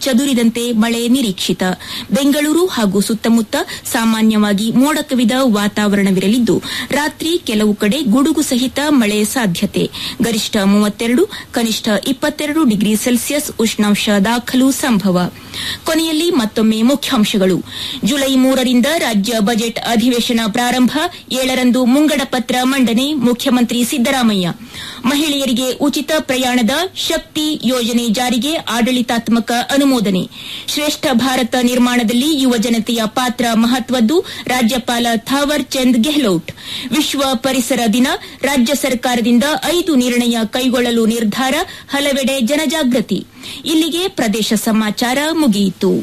ಚದುರಿದಂತೆ ಮಳೆ ನಿರೀಕ್ಷಿತ ಬೆಂಗಳೂರು ಹಾಗೂ ಸುತ್ತಮುತ್ತ ಸಾಮಾನ್ಯವಾಗಿ ಮೋಡ ಕವಿದ ವಾತಾವರಣವಿರಲಿದ್ದು ರಾತ್ರಿ ಕೆಲವು ಕಡೆ ಗುಡುಗು ಸಹಿತ ಮಳೆ ಸಾಧ್ಯತೆ ಗರಿಷ್ಠ ಮೂವತ್ತೆರಡು ಕನಿಷ್ಠ ಇಪ್ಪತ್ತೆರಡು ಡಿಗ್ರಿ ಸೆಲ್ಸಿಯಸ್ ಉಷ್ಣಾಂಶ ದಾಖಲು ಸಂಭವ ಕೊನೆಯಲ್ಲಿ ಮತ್ತೊಮ್ಮೆ ಮುಖ್ಯಾಂಶಗಳು ಜುಲೈ ಮೂರರಿಂದ ರಾಜ್ಯ ಬಜೆಟ್ ಅಧಿವೇಶನ ಪ್ರಾರಂಭ ಏಳರಂದು ಮುಂಗಡ ಪತ್ರ ಮಂಡನೆ ಮುಖ್ಯಮಂತ್ರಿ ಸಿದ್ದರಾಮಯ್ಯ ಮಹಿಳೆಯರಿಗೆ ಉಚಿತ ಪ್ರಯಾಣದ ಶಕ್ತಿ ಯೋಜನೆ ಜಾರಿಗೆ ಆಡಳಿತಾತ್ಮಕ ಅನುಮೋದನೆ ಶ್ರೇಷ್ಠ ಭಾರತ ನಿರ್ಮಾಣದಲ್ಲಿ ಯುವ ಜನತೆಯ ಪಾತ್ರ ಮಹತ್ವದ್ದು ರಾಜ್ಯಪಾಲ ಥಾವರ್ ಚಂದ್ ಗೆಹ್ಲೋಟ್ ವಿಶ್ವ ಪರಿಸರ ದಿನ ರಾಜ್ಯ ಸರ್ಕಾರದಿಂದ ಐದು ನಿರ್ಣಯ ಕೈಗೊಳ್ಳಲು ನಿರ್ಧಾರ ಹಲವೆಡೆ ಜನಜಾಗೃತಿ ಇಲ್ಲಿಗೆ ಪ್ರದೇಶ ಸಮಾಚಾರ ಮುಗಿಯಿತು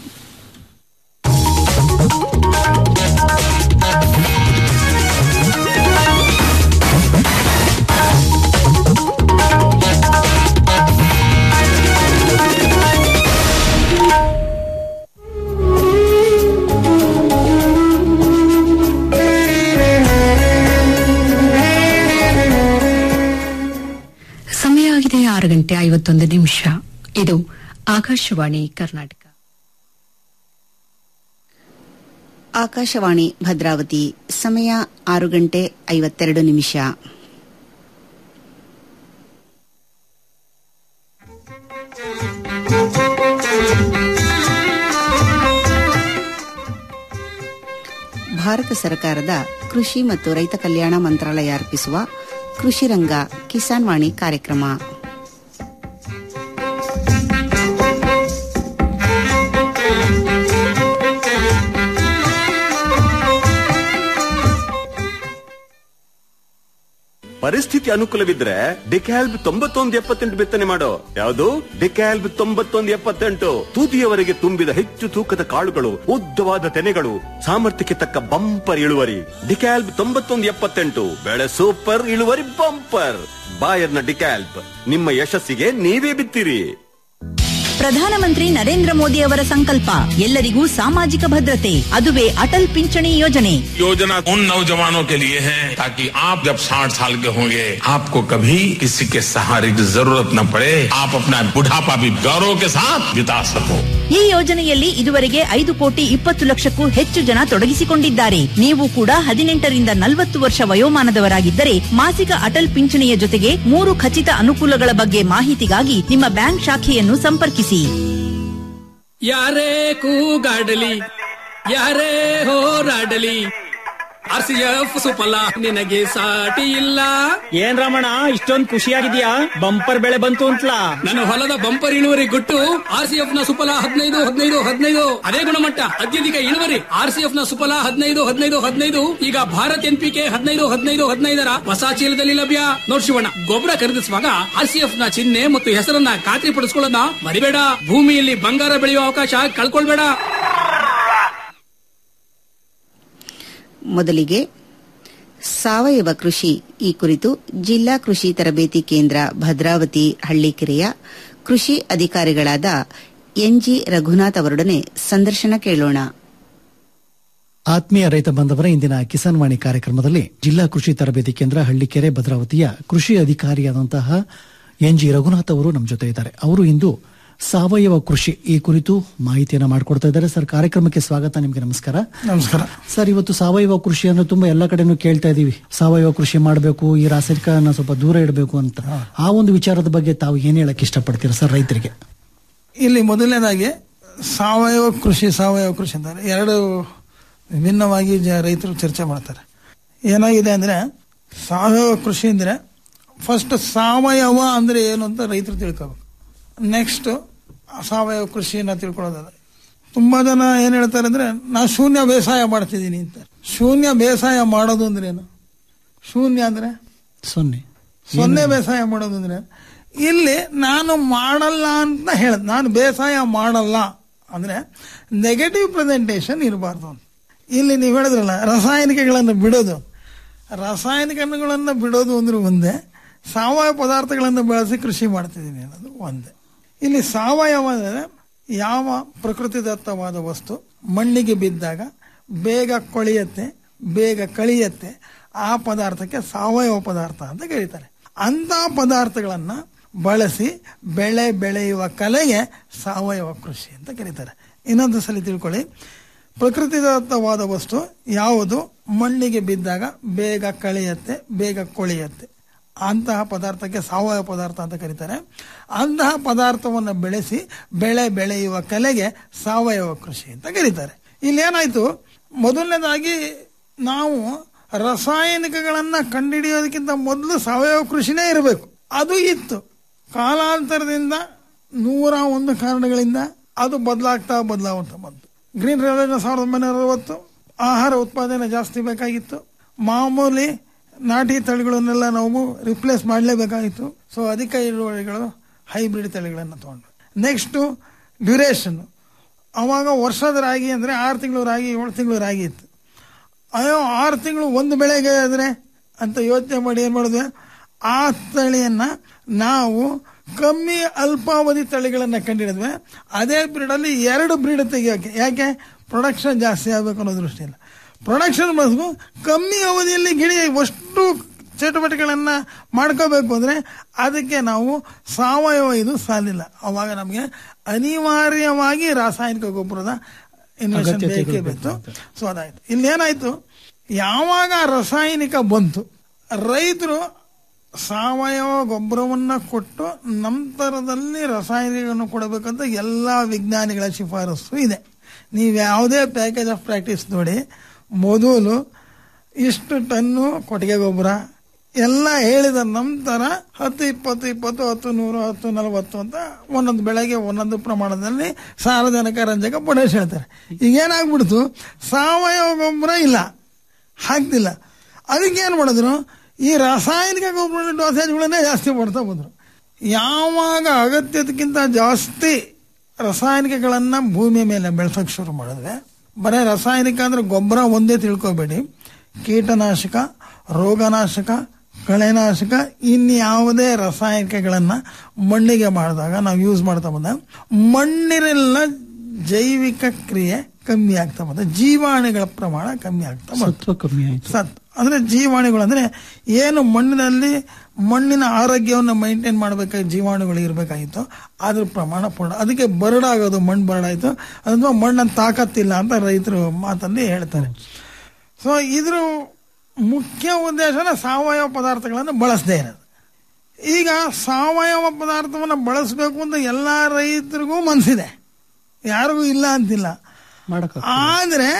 ಸಮಯ ಆಗಿದೆ ಆರು ಗಂಟೆ ಐವತ್ತೊಂದು ನಿಮಿಷ ಇದು ಆಕಾಶವಾಣಿ ಕರ್ನಾಟಕ ಆಕಾಶವಾಣಿ ಭದ್ರಾವತಿ ಸಮಯ ಆರು ಗಂಟೆ ಐವತ್ತೆರಡು ನಿಮಿಷ ಭಾರತ ಸರ್ಕಾರದ ಕೃಷಿ ಮತ್ತು ರೈತ ಕಲ್ಯಾಣ ಮಂತ್ರಾಲಯ ಅರ್ಪಿಸುವ ಕೃಷಿ ರಂಗ ಕಿಸಾನ್ ವಾಣಿ ಕಾರ್ಯಕ್ರಮ ಪರಿಸ್ಥಿತಿ ಅನುಕೂಲವಿದ್ರೆ ಡಿಕ್ಯಾಲ್ಬ್ ತೊಂಬತ್ತೊಂದು ಎಪ್ಪತ್ತೆಂಟು ಬಿತ್ತನೆ ಮಾಡೋ ಯಾವುದು ಡಿಕ್ಯಾಲ್ಬ್ ತೊಂಬತ್ತೊಂದು ಎಪ್ಪತ್ತೆಂಟು ತುದಿಯವರೆಗೆ ತುಂಬಿದ ಹೆಚ್ಚು ತೂಕದ ಕಾಳುಗಳು ಉದ್ದವಾದ ತೆನೆಗಳು ಸಾಮರ್ಥ್ಯಕ್ಕೆ ತಕ್ಕ ಬಂಪರ್ ಇಳುವರಿ ಡಿಕ್ಯಾಲ್ಬ್ ತೊಂಬತ್ತೊಂದು ಎಪ್ಪತ್ತೆಂಟು ಬೆಳೆ ಸೂಪರ್ ಇಳುವರಿ ಬಂಪರ್ ಬಾಯರ್ನ ಡಿಕ್ಯಾಲ್ಬ್ ನಿಮ್ಮ ಯಶಸ್ಸಿಗೆ ನೀವೇ ಬಿತ್ತಿರಿ ಪ್ರಧಾನಮಂತ್ರಿ ನರೇಂದ್ರ ಮೋದಿ ಅವರ ಸಂಕಲ್ಪ ಎಲ್ಲರಿಗೂ ಸಾಮಾಜಿಕ ಭದ್ರತೆ ಅದುವೇ ಅಟಲ್ ಪಿಂಚಣಿ ಯೋಜನೆ योजना उन नौजवानों के लिए है ताकि आप जब 60 साल के होंगे आपको कभी किसी के सहारे की जरूरत न पड़े आप अपना बुढ़ापा भी गौरव के साथ बिता सको ಈ ಯೋಜನೆಯಲ್ಲಿ ಇದುವರೆಗೆ ಐದು ಕೋಟಿ ಇಪ್ಪತ್ತು ಲಕ್ಷಕ್ಕೂ ಹೆಚ್ಚು ಜನ ತೊಡಗಿಸಿಕೊಂಡಿದ್ದಾರೆ ನೀವು ಕೂಡ ಹದಿನೆಂಟರಿಂದ ನಲವತ್ತು ವರ್ಷ ವಯೋಮಾನದವರಾಗಿದ್ದರೆ ಮಾಸಿಕ ಅಟಲ್ ಪಿಂಚಣಿಯ ಜೊತೆಗೆ ಮೂರು ಖಚಿತ ಅನುಕೂಲಗಳ ಬಗ್ಗೆ ಮಾಹಿತಿಗಾಗಿ ನಿಮ್ಮ ಬ್ಯಾಂಕ್ ಶಾಖೆಯನ್ನು ಸಂಪರ್ಕಿಸಿ ಯಾರೇ ಕೂಗಾಡಲಿ ಯಾರೇ ಹೋರಾಡಲಿ ಆರ್ ಸಿ ಎಫ್ ಸುಫಲ ನಿನಗೆ ಸಾಟಿ ಇಲ್ಲ ಏನ್ ರಮಣ ಇಷ್ಟೊಂದ್ ಖುಷಿಯಾಗಿದ್ಯಾ ಬಂಪರ್ ಬೆಳೆ ಬಂತು ಅಂತಲಾ ನನ್ನ ಹೊಲದ ಬಂಪರ್ ಇಳುವರಿ ಗುಟ್ಟು ಆರ್ ಸಿ ಎಫ್ ನ ಸುಫಲ ಹದಿನೈದು ಹದಿನೈದು ಹದಿನೈದು ಅದೇ ಗುಣಮಟ್ಟ ಅತ್ಯಧಿಕ ಇಳುವರಿ ಆರ್ ಸಿ ಎಫ್ ನ ಸುಫಲ ಹದಿನೈದು ಹದಿನೈದು ಹದಿನೈದು ಈಗ ಭಾರತ್ ಎನ್ ಪಿ ಕೆ ಹದಿನೈದು ಹದಿನೈದು ಹದಿನೈದರ ಹೊಸ ಚೀಲದಲ್ಲಿ ಲಭ್ಯ ನೋಡ್ ಶಿವಣ್ಣ ಗೊಬ್ಬರ ಖರೀದಿಸುವಾಗ ಆರ್ ಸಿ ಎಫ್ ನ ಚಿಹ್ನೆ ಮತ್ತು ಹೆಸರನ್ನ ಖಾತ್ರಿ ಪಡಿಸ್ಕೊಳ್ಳೋದನ್ನ ಮರಿಬೇಡ ಭೂಮಿಯಲ್ಲಿ ಬಂಗಾರ ಬೆಳೆಯುವ ಅವಕಾಶ ಕಳ್ಕೊಳ್ಬೇಡ ಮೊದಲಿಗೆ ಸಾವಯವ ಕೃಷಿ ಈ ಕುರಿತು ಜಿಲ್ಲಾ ಕೃಷಿ ತರಬೇತಿ ಕೇಂದ್ರ ಭದ್ರಾವತಿ ಹಳ್ಳಿಕೆರೆಯ ಕೃಷಿ ಅಧಿಕಾರಿಗಳಾದ ಎನ್ಜಿ ರಘುನಾಥ್ ಅವರೊಡನೆ ಸಂದರ್ಶನ ಕೇಳೋಣ ಆತ್ಮೀಯ ರೈತ ಬಾಂಧವರ ಇಂದಿನ ಕಿಸಾನ್ ವಾಣಿ ಕಾರ್ಯಕ್ರಮದಲ್ಲಿ ಜಿಲ್ಲಾ ಕೃಷಿ ತರಬೇತಿ ಕೇಂದ್ರ ಹಳ್ಳಿಕೆರೆ ಭದ್ರಾವತಿಯ ಕೃಷಿ ಅಧಿಕಾರಿಯಾದಂತಹ ಎನ್ ಜಿ ರಘುನಾಥ್ ಅವರು ನಮ್ಮ ಜೊತೆ ಇದ್ದಾರೆ ಅವರು ಇಂದು ಸಾವಯವ ಕೃಷಿ ಈ ಕುರಿತು ಮಾಹಿತಿಯನ್ನ ಮಾಡಿಕೊಡ್ತಾ ಇದ್ದಾರೆ ಸರ್ ಕಾರ್ಯಕ್ರಮಕ್ಕೆ ಸ್ವಾಗತ ನಿಮಗೆ ನಮಸ್ಕಾರ ನಮಸ್ಕಾರ ಸರ್ ಇವತ್ತು ಸಾವಯವ ಕೃಷಿಯನ್ನು ತುಂಬಾ ಎಲ್ಲ ಕಡೆನೂ ಕೇಳ್ತಾ ಇದೀವಿ ಸಾವಯವ ಕೃಷಿ ಮಾಡಬೇಕು ಈ ರಾಸಾಯನಿಕನ ಸ್ವಲ್ಪ ದೂರ ಇಡಬೇಕು ಅಂತ ಆ ಒಂದು ವಿಚಾರದ ಬಗ್ಗೆ ತಾವು ಏನ್ ಹೇಳಕ್ ಇಷ್ಟಪಡ್ತೀರಾ ಸರ್ ರೈತರಿಗೆ ಇಲ್ಲಿ ಮೊದಲನೇದಾಗಿ ಸಾವಯವ ಕೃಷಿ ಸಾವಯವ ಕೃಷಿ ಅಂತಾರೆ ಎರಡು ವಿಭಿನ್ನವಾಗಿ ಜ- ರೈತರು ಚರ್ಚೆ ಮಾಡ್ತಾರೆ ಏನಾಗಿದೆ ಅಂದ್ರೆ ಸಾವಯವ ಕೃಷಿ ಅಂದ್ರೆ ಫಸ್ಟ್ ಸಾವಯವ ಅಂದ್ರೆ ಏನು ಅಂತ ರೈತರು ತಿಳ್ಕೋಬೇಕು ನೆಕ್ಸ್ಟ್ ಸಾವಯವ ಕೃಷಿಯನ್ನ ತಿಳ್ಕೊಳ್ಳೋದಾದ್ರೆ ತುಂಬಾ ಜನ ಏನ್ ಹೇಳ್ತಾರೆ ಅಂದ್ರೆ ನಾ ಶೂನ್ಯ ಬೇಸಾಯ ಮಾಡ್ತಿದ್ದೀನಿ ಅಂತ ಶೂನ್ಯ ಬೇಸಾಯ ಮಾಡೋದು ಅಂದ್ರೆ ಏನು ಶೂನ್ಯ ಅಂದ್ರೆ ಸೊನ್ನೆ ಸೊನ್ನೆ ಬೇಸಾಯ ಮಾಡೋದು ಅಂದ್ರೆ ಇಲ್ಲಿ ನಾನು ಮಾಡಲ್ಲ ಅಂತ ಹೇಳದ್ ನಾನು ಬೇಸಾಯ ಮಾಡಲ್ಲ ಅಂದ್ರೆ ನೆಗೆಟಿವ್ ಪ್ರೆಸೆಂಟೇಷನ್ ಇರಬಾರ್ದು ಅಂತ ಇಲ್ಲಿ ನೀವು ಹೇಳಿದ್ರಲ್ಲ ರಾಸಾಯನಿಕಗಳನ್ನು ಬಿಡೋದು ರಾಸಾಯನಿಕಗಳನ್ನು ಬಿಡೋದು ಅಂದ್ರೆ ಒಂದೇ ಸಾವಯವ ಪದಾರ್ಥಗಳನ್ನು ಬಳಸಿ ಕೃಷಿ ಮಾಡ್ತಿದ್ದೀನಿ ಅನ್ನೋದು ಒಂದೇ ಇಲ್ಲಿ ಸಾವಯವ ಅಂದರೆ ಯಾವ ಪ್ರಕೃತಿದತ್ತವಾದ ವಸ್ತು ಮಣ್ಣಿಗೆ ಬಿದ್ದಾಗ ಬೇಗ ಕೊಳೆಯತ್ತೆ ಬೇಗ ಕಳಿಯತ್ತೆ ಆ ಪದಾರ್ಥಕ್ಕೆ ಸಾವಯವ ಪದಾರ್ಥ ಅಂತ ಕರೀತಾರೆ ಅಂತ ಪದಾರ್ಥಗಳನ್ನ ಬಳಸಿ ಬೆಳೆ ಬೆಳೆಯುವ ಕಲೆಗೆ ಸಾವಯವ ಕೃಷಿ ಅಂತ ಕರೀತಾರೆ ಇನ್ನೊಂದು ಸಲ ತಿಳ್ಕೊಳ್ಳಿ ಪ್ರಕೃತಿದತ್ತವಾದ ವಸ್ತು ಯಾವುದು ಮಣ್ಣಿಗೆ ಬಿದ್ದಾಗ ಬೇಗ ಕಳೆಯುತ್ತೆ ಬೇಗ ಕೊಳೆಯುತ್ತೆ ಅಂತಹ ಪದಾರ್ಥಕ್ಕೆ ಸಾವಯವ ಪದಾರ್ಥ ಅಂತ ಕರೀತಾರೆ ಅಂತಹ ಪದಾರ್ಥವನ್ನು ಬೆಳೆಸಿ ಬೆಳೆ ಬೆಳೆಯುವ ಕಲೆಗೆ ಸಾವಯವ ಕೃಷಿ ಅಂತ ಕರೀತಾರೆ ಇಲ್ಲೇನಾಯ್ತು ಮೊದಲನೇದಾಗಿ ನಾವು ರಾಸಾಯನಿಕಗಳನ್ನ ಕಂಡುಹಿಡಿಯೋದಕ್ಕಿಂತ ಮೊದಲು ಸಾವಯವ ಕೃಷಿನೇ ಇರಬೇಕು ಅದು ಇತ್ತು ಕಾಲಾಂತರದಿಂದ ನೂರ ಒಂದು ಕಾರಣಗಳಿಂದ ಅದು ಬದಲಾಗ್ತಾ ಬದಲಾವಂತ ಬಂತು ಗ್ರೀನ್ ರೆವಲ್ಯೂಷನ್ ಸಾವಿರದ ಒಂಬೈನೂರ ಅರವತ್ತು ಆಹಾರ ಉತ್ಪಾದನೆ ಜಾಸ್ತಿ ಬೇಕಾಗಿತ್ತು ಮಾಮೂಲಿ ನಾಟಿ ತಳಿಗಳನ್ನೆಲ್ಲ ನಾವು ರಿಪ್ಲೇಸ್ ಮಾಡಲೇಬೇಕಾಗಿತ್ತು ಸೊ ಅಧಿಕ ಇಳುವರಿಗಳು ಹೈಬ್ರಿಡ್ ತಳಿಗಳನ್ನು ತಗೊಂಡು ನೆಕ್ಸ್ಟ್ ಡ್ಯೂರೇಷನ್ ಅವಾಗ ವರ್ಷದ ರಾಗಿ ಅಂದರೆ ಆರು ತಿಂಗಳು ರಾಗಿ ಏಳು ತಿಂಗಳು ರಾಗಿ ಇತ್ತು ಅಯ್ಯೋ ಆರು ತಿಂಗಳು ಒಂದು ಬೆಳೆಗೆ ಆದರೆ ಅಂತ ಯೋಚನೆ ಮಾಡಿ ಏನು ಮಾಡಿದ್ವಿ ಆ ತಳಿಯನ್ನ ನಾವು ಕಮ್ಮಿ ಅಲ್ಪಾವಧಿ ತಳಿಗಳನ್ನು ಕಂಡಿಡಿದ್ವಿ ಅದೇ ಬ್ರೀಡಲ್ಲಿ ಎರಡು ಬ್ರೀಡ್ ತೆಗಿಯೋಕೆ ಯಾಕೆ ಪ್ರೊಡಕ್ಷನ್ ಜಾಸ್ತಿ ಆಗಬೇಕು ಅನ್ನೋ ದೃಷ್ಟಿಯಿಂದ ಪ್ರೊಡಕ್ಷನ್ ಬಳಸ್ಕೊ ಕಮ್ಮಿ ಅವಧಿಯಲ್ಲಿ ಗಿಡ ಅಷ್ಟು ಚಟುವಟಿಕೆಗಳನ್ನ ಮಾಡ್ಕೋಬೇಕು ಅಂದ್ರೆ ಅದಕ್ಕೆ ನಾವು ಸಾವಯವ ಇದು ಸಾಲಿಲ್ಲ ಅವಾಗ ನಮಗೆ ಅನಿವಾರ್ಯವಾಗಿ ರಾಸಾಯನಿಕ ಗೊಬ್ಬರದ ಇನ್ವೆಷನ್ ಅಗತ್ಯತೆಗಳು ಬೇಕೇ ಬೇಕು ಬೇಕು ಸೊ ಅದಾಯ್ತು ಇಲ್ಲೇನಾಯ್ತು ಯಾವಾಗ ರಾಸಾಯನಿಕ ಬಂತು ರೈತರು ಸಾವಯವ ಗೊಬ್ಬರವನ್ನ ಕೊಟ್ಟು ನಂತರದಲ್ಲಿ ರಾಸಾಯನಿಕವನ್ನು ಕೊಡಬೇಕಂತ ಎಲ್ಲ ವಿಜ್ಞಾನಿಗಳ ಶಿಫಾರಸು ಇದೆ ನೀವು ಯಾವುದೇ ಪ್ಯಾಕೇಜ್ ಆಫ್ ಪ್ರಾಕ್ಟೀಸ್ ನೋಡಿ ಮೊದಲು ಇಷ್ಟು ಟನ್ನು ಕೊಟ್ಟಿಗೆ ಗೊಬ್ಬರ ಎಲ್ಲ ಹೇಳಿದ ನಂತರ ಹತ್ತು ಇಪ್ಪತ್ತು ಇಪ್ಪತ್ತು ಹತ್ತು ನೂರು ಹತ್ತು ನಲವತ್ತು ಅಂತ ಒಂದೊಂದು ಬೆಳೆಗೆ ಒಂದೊಂದು ಪ್ರಮಾಣದಲ್ಲಿ ಸಾರಜನಕ ರಂಜಕ ಪೊಟ್ಯಾಶ್ ಹೇಳ್ತಾರೆ ಈಗ ಏನಾಗ್ಬಿಡ್ತು ಸಾವಯವ ಗೊಬ್ಬರ ಇಲ್ಲ ಹಾಕ್ತಿಲ್ಲ ಅದಕ್ಕೆ ಏನು ಮಾಡಿದ್ರು ಈ ರಾಸಾಯನಿಕ ಗೊಬ್ಬರ ಡೋಸೇಜ್ಗಳನ್ನೇ ಜಾಸ್ತಿ ಮಾಡ್ತಾ ಬಂದರು ಯಾವಾಗ ಅಗತ್ಯದಕ್ಕಿಂತ ಜಾಸ್ತಿ ರಾಸಾಯನಿಕಗಳನ್ನ ಭೂಮಿ ಮೇಲೆ ಬೆಳೆಸೋಕೆ ಶುರು ಮಾಡಿದ್ರೆ ಬರೀ ರಾಸಾಯನಿಕ ಅಂದ್ರೆ ಗೊಬ್ಬರ ಒಂದೇ ತಿಳ್ಕೊಬೇಡಿ ಕೀಟನಾಶಕ ರೋಗನಾಶಕ ಕಳೆನಾಶಕ ಇನ್ಯಾವುದೇ ರಾಸಾಯನಿಕಗಳನ್ನ ಮಣ್ಣಿಗೆ ಮಾಡಿದಾಗ ನಾವು ಯೂಸ್ ಮಾಡ್ತಾ ಬಂದಾಗ ಮಣ್ಣಿನೆಲ್ಲ ಜೈವಿಕ ಕ್ರಿಯೆ ಕಮ್ಮಿ ಆಗ್ತಾ ಬಂದ ಜೀವಾಣುಗಳ ಪ್ರಮಾಣ ಕಮ್ಮಿ ಆಗ್ತಾ ಬಂತು ಸತ್ವ ಕಮ್ಮಿ ಆಯ್ತು ಸತ್ ಅಂದ್ರೆ ಜೀವಾಣುಗಳು ಅಂದ್ರೆ ಏನು ಮಣ್ಣಿನಲ್ಲಿ ಮಣ್ಣಿನ ಆರೋಗ್ಯವನ್ನು ಮೈಂಟೈನ್ ಮಾಡಬೇಕಾಗಿ ಜೀವಾಣುಗಳು ಇರಬೇಕಾಗಿತ್ತು ಅದ್ರ ಪ್ರಮಾಣ ಪೂರ್ಣ ಅದಕ್ಕೆ ಬರಡಾಗೋದು ಮಣ್ಣು ಬರಡಾಯ್ತು ಅಥವಾ ಮಣ್ಣನ್ನು ತಾಕತ್ತಿಲ್ಲ ಅಂತ ರೈತರು ಮಾತಲ್ಲಿ ಹೇಳ್ತಾರೆ ಸೊ ಇದ್ರ ಮುಖ್ಯ ಉದ್ದೇಶನ ಸಾವಯವ ಪದಾರ್ಥಗಳನ್ನು ಬಳಸದೇ ಇರೋದು ಈಗ ಸಾವಯವ ಪದಾರ್ಥವನ್ನು ಬಳಸಬೇಕು ಅಂತ ಎಲ್ಲಾ ರೈತರಿಗೂ ಮನಸ್ಸಿದೆ ಯಾರಿಗೂ ಇಲ್ಲ ಅಂತಿಲ್ಲ ಮಾಡಕ ಆದ್ರೆ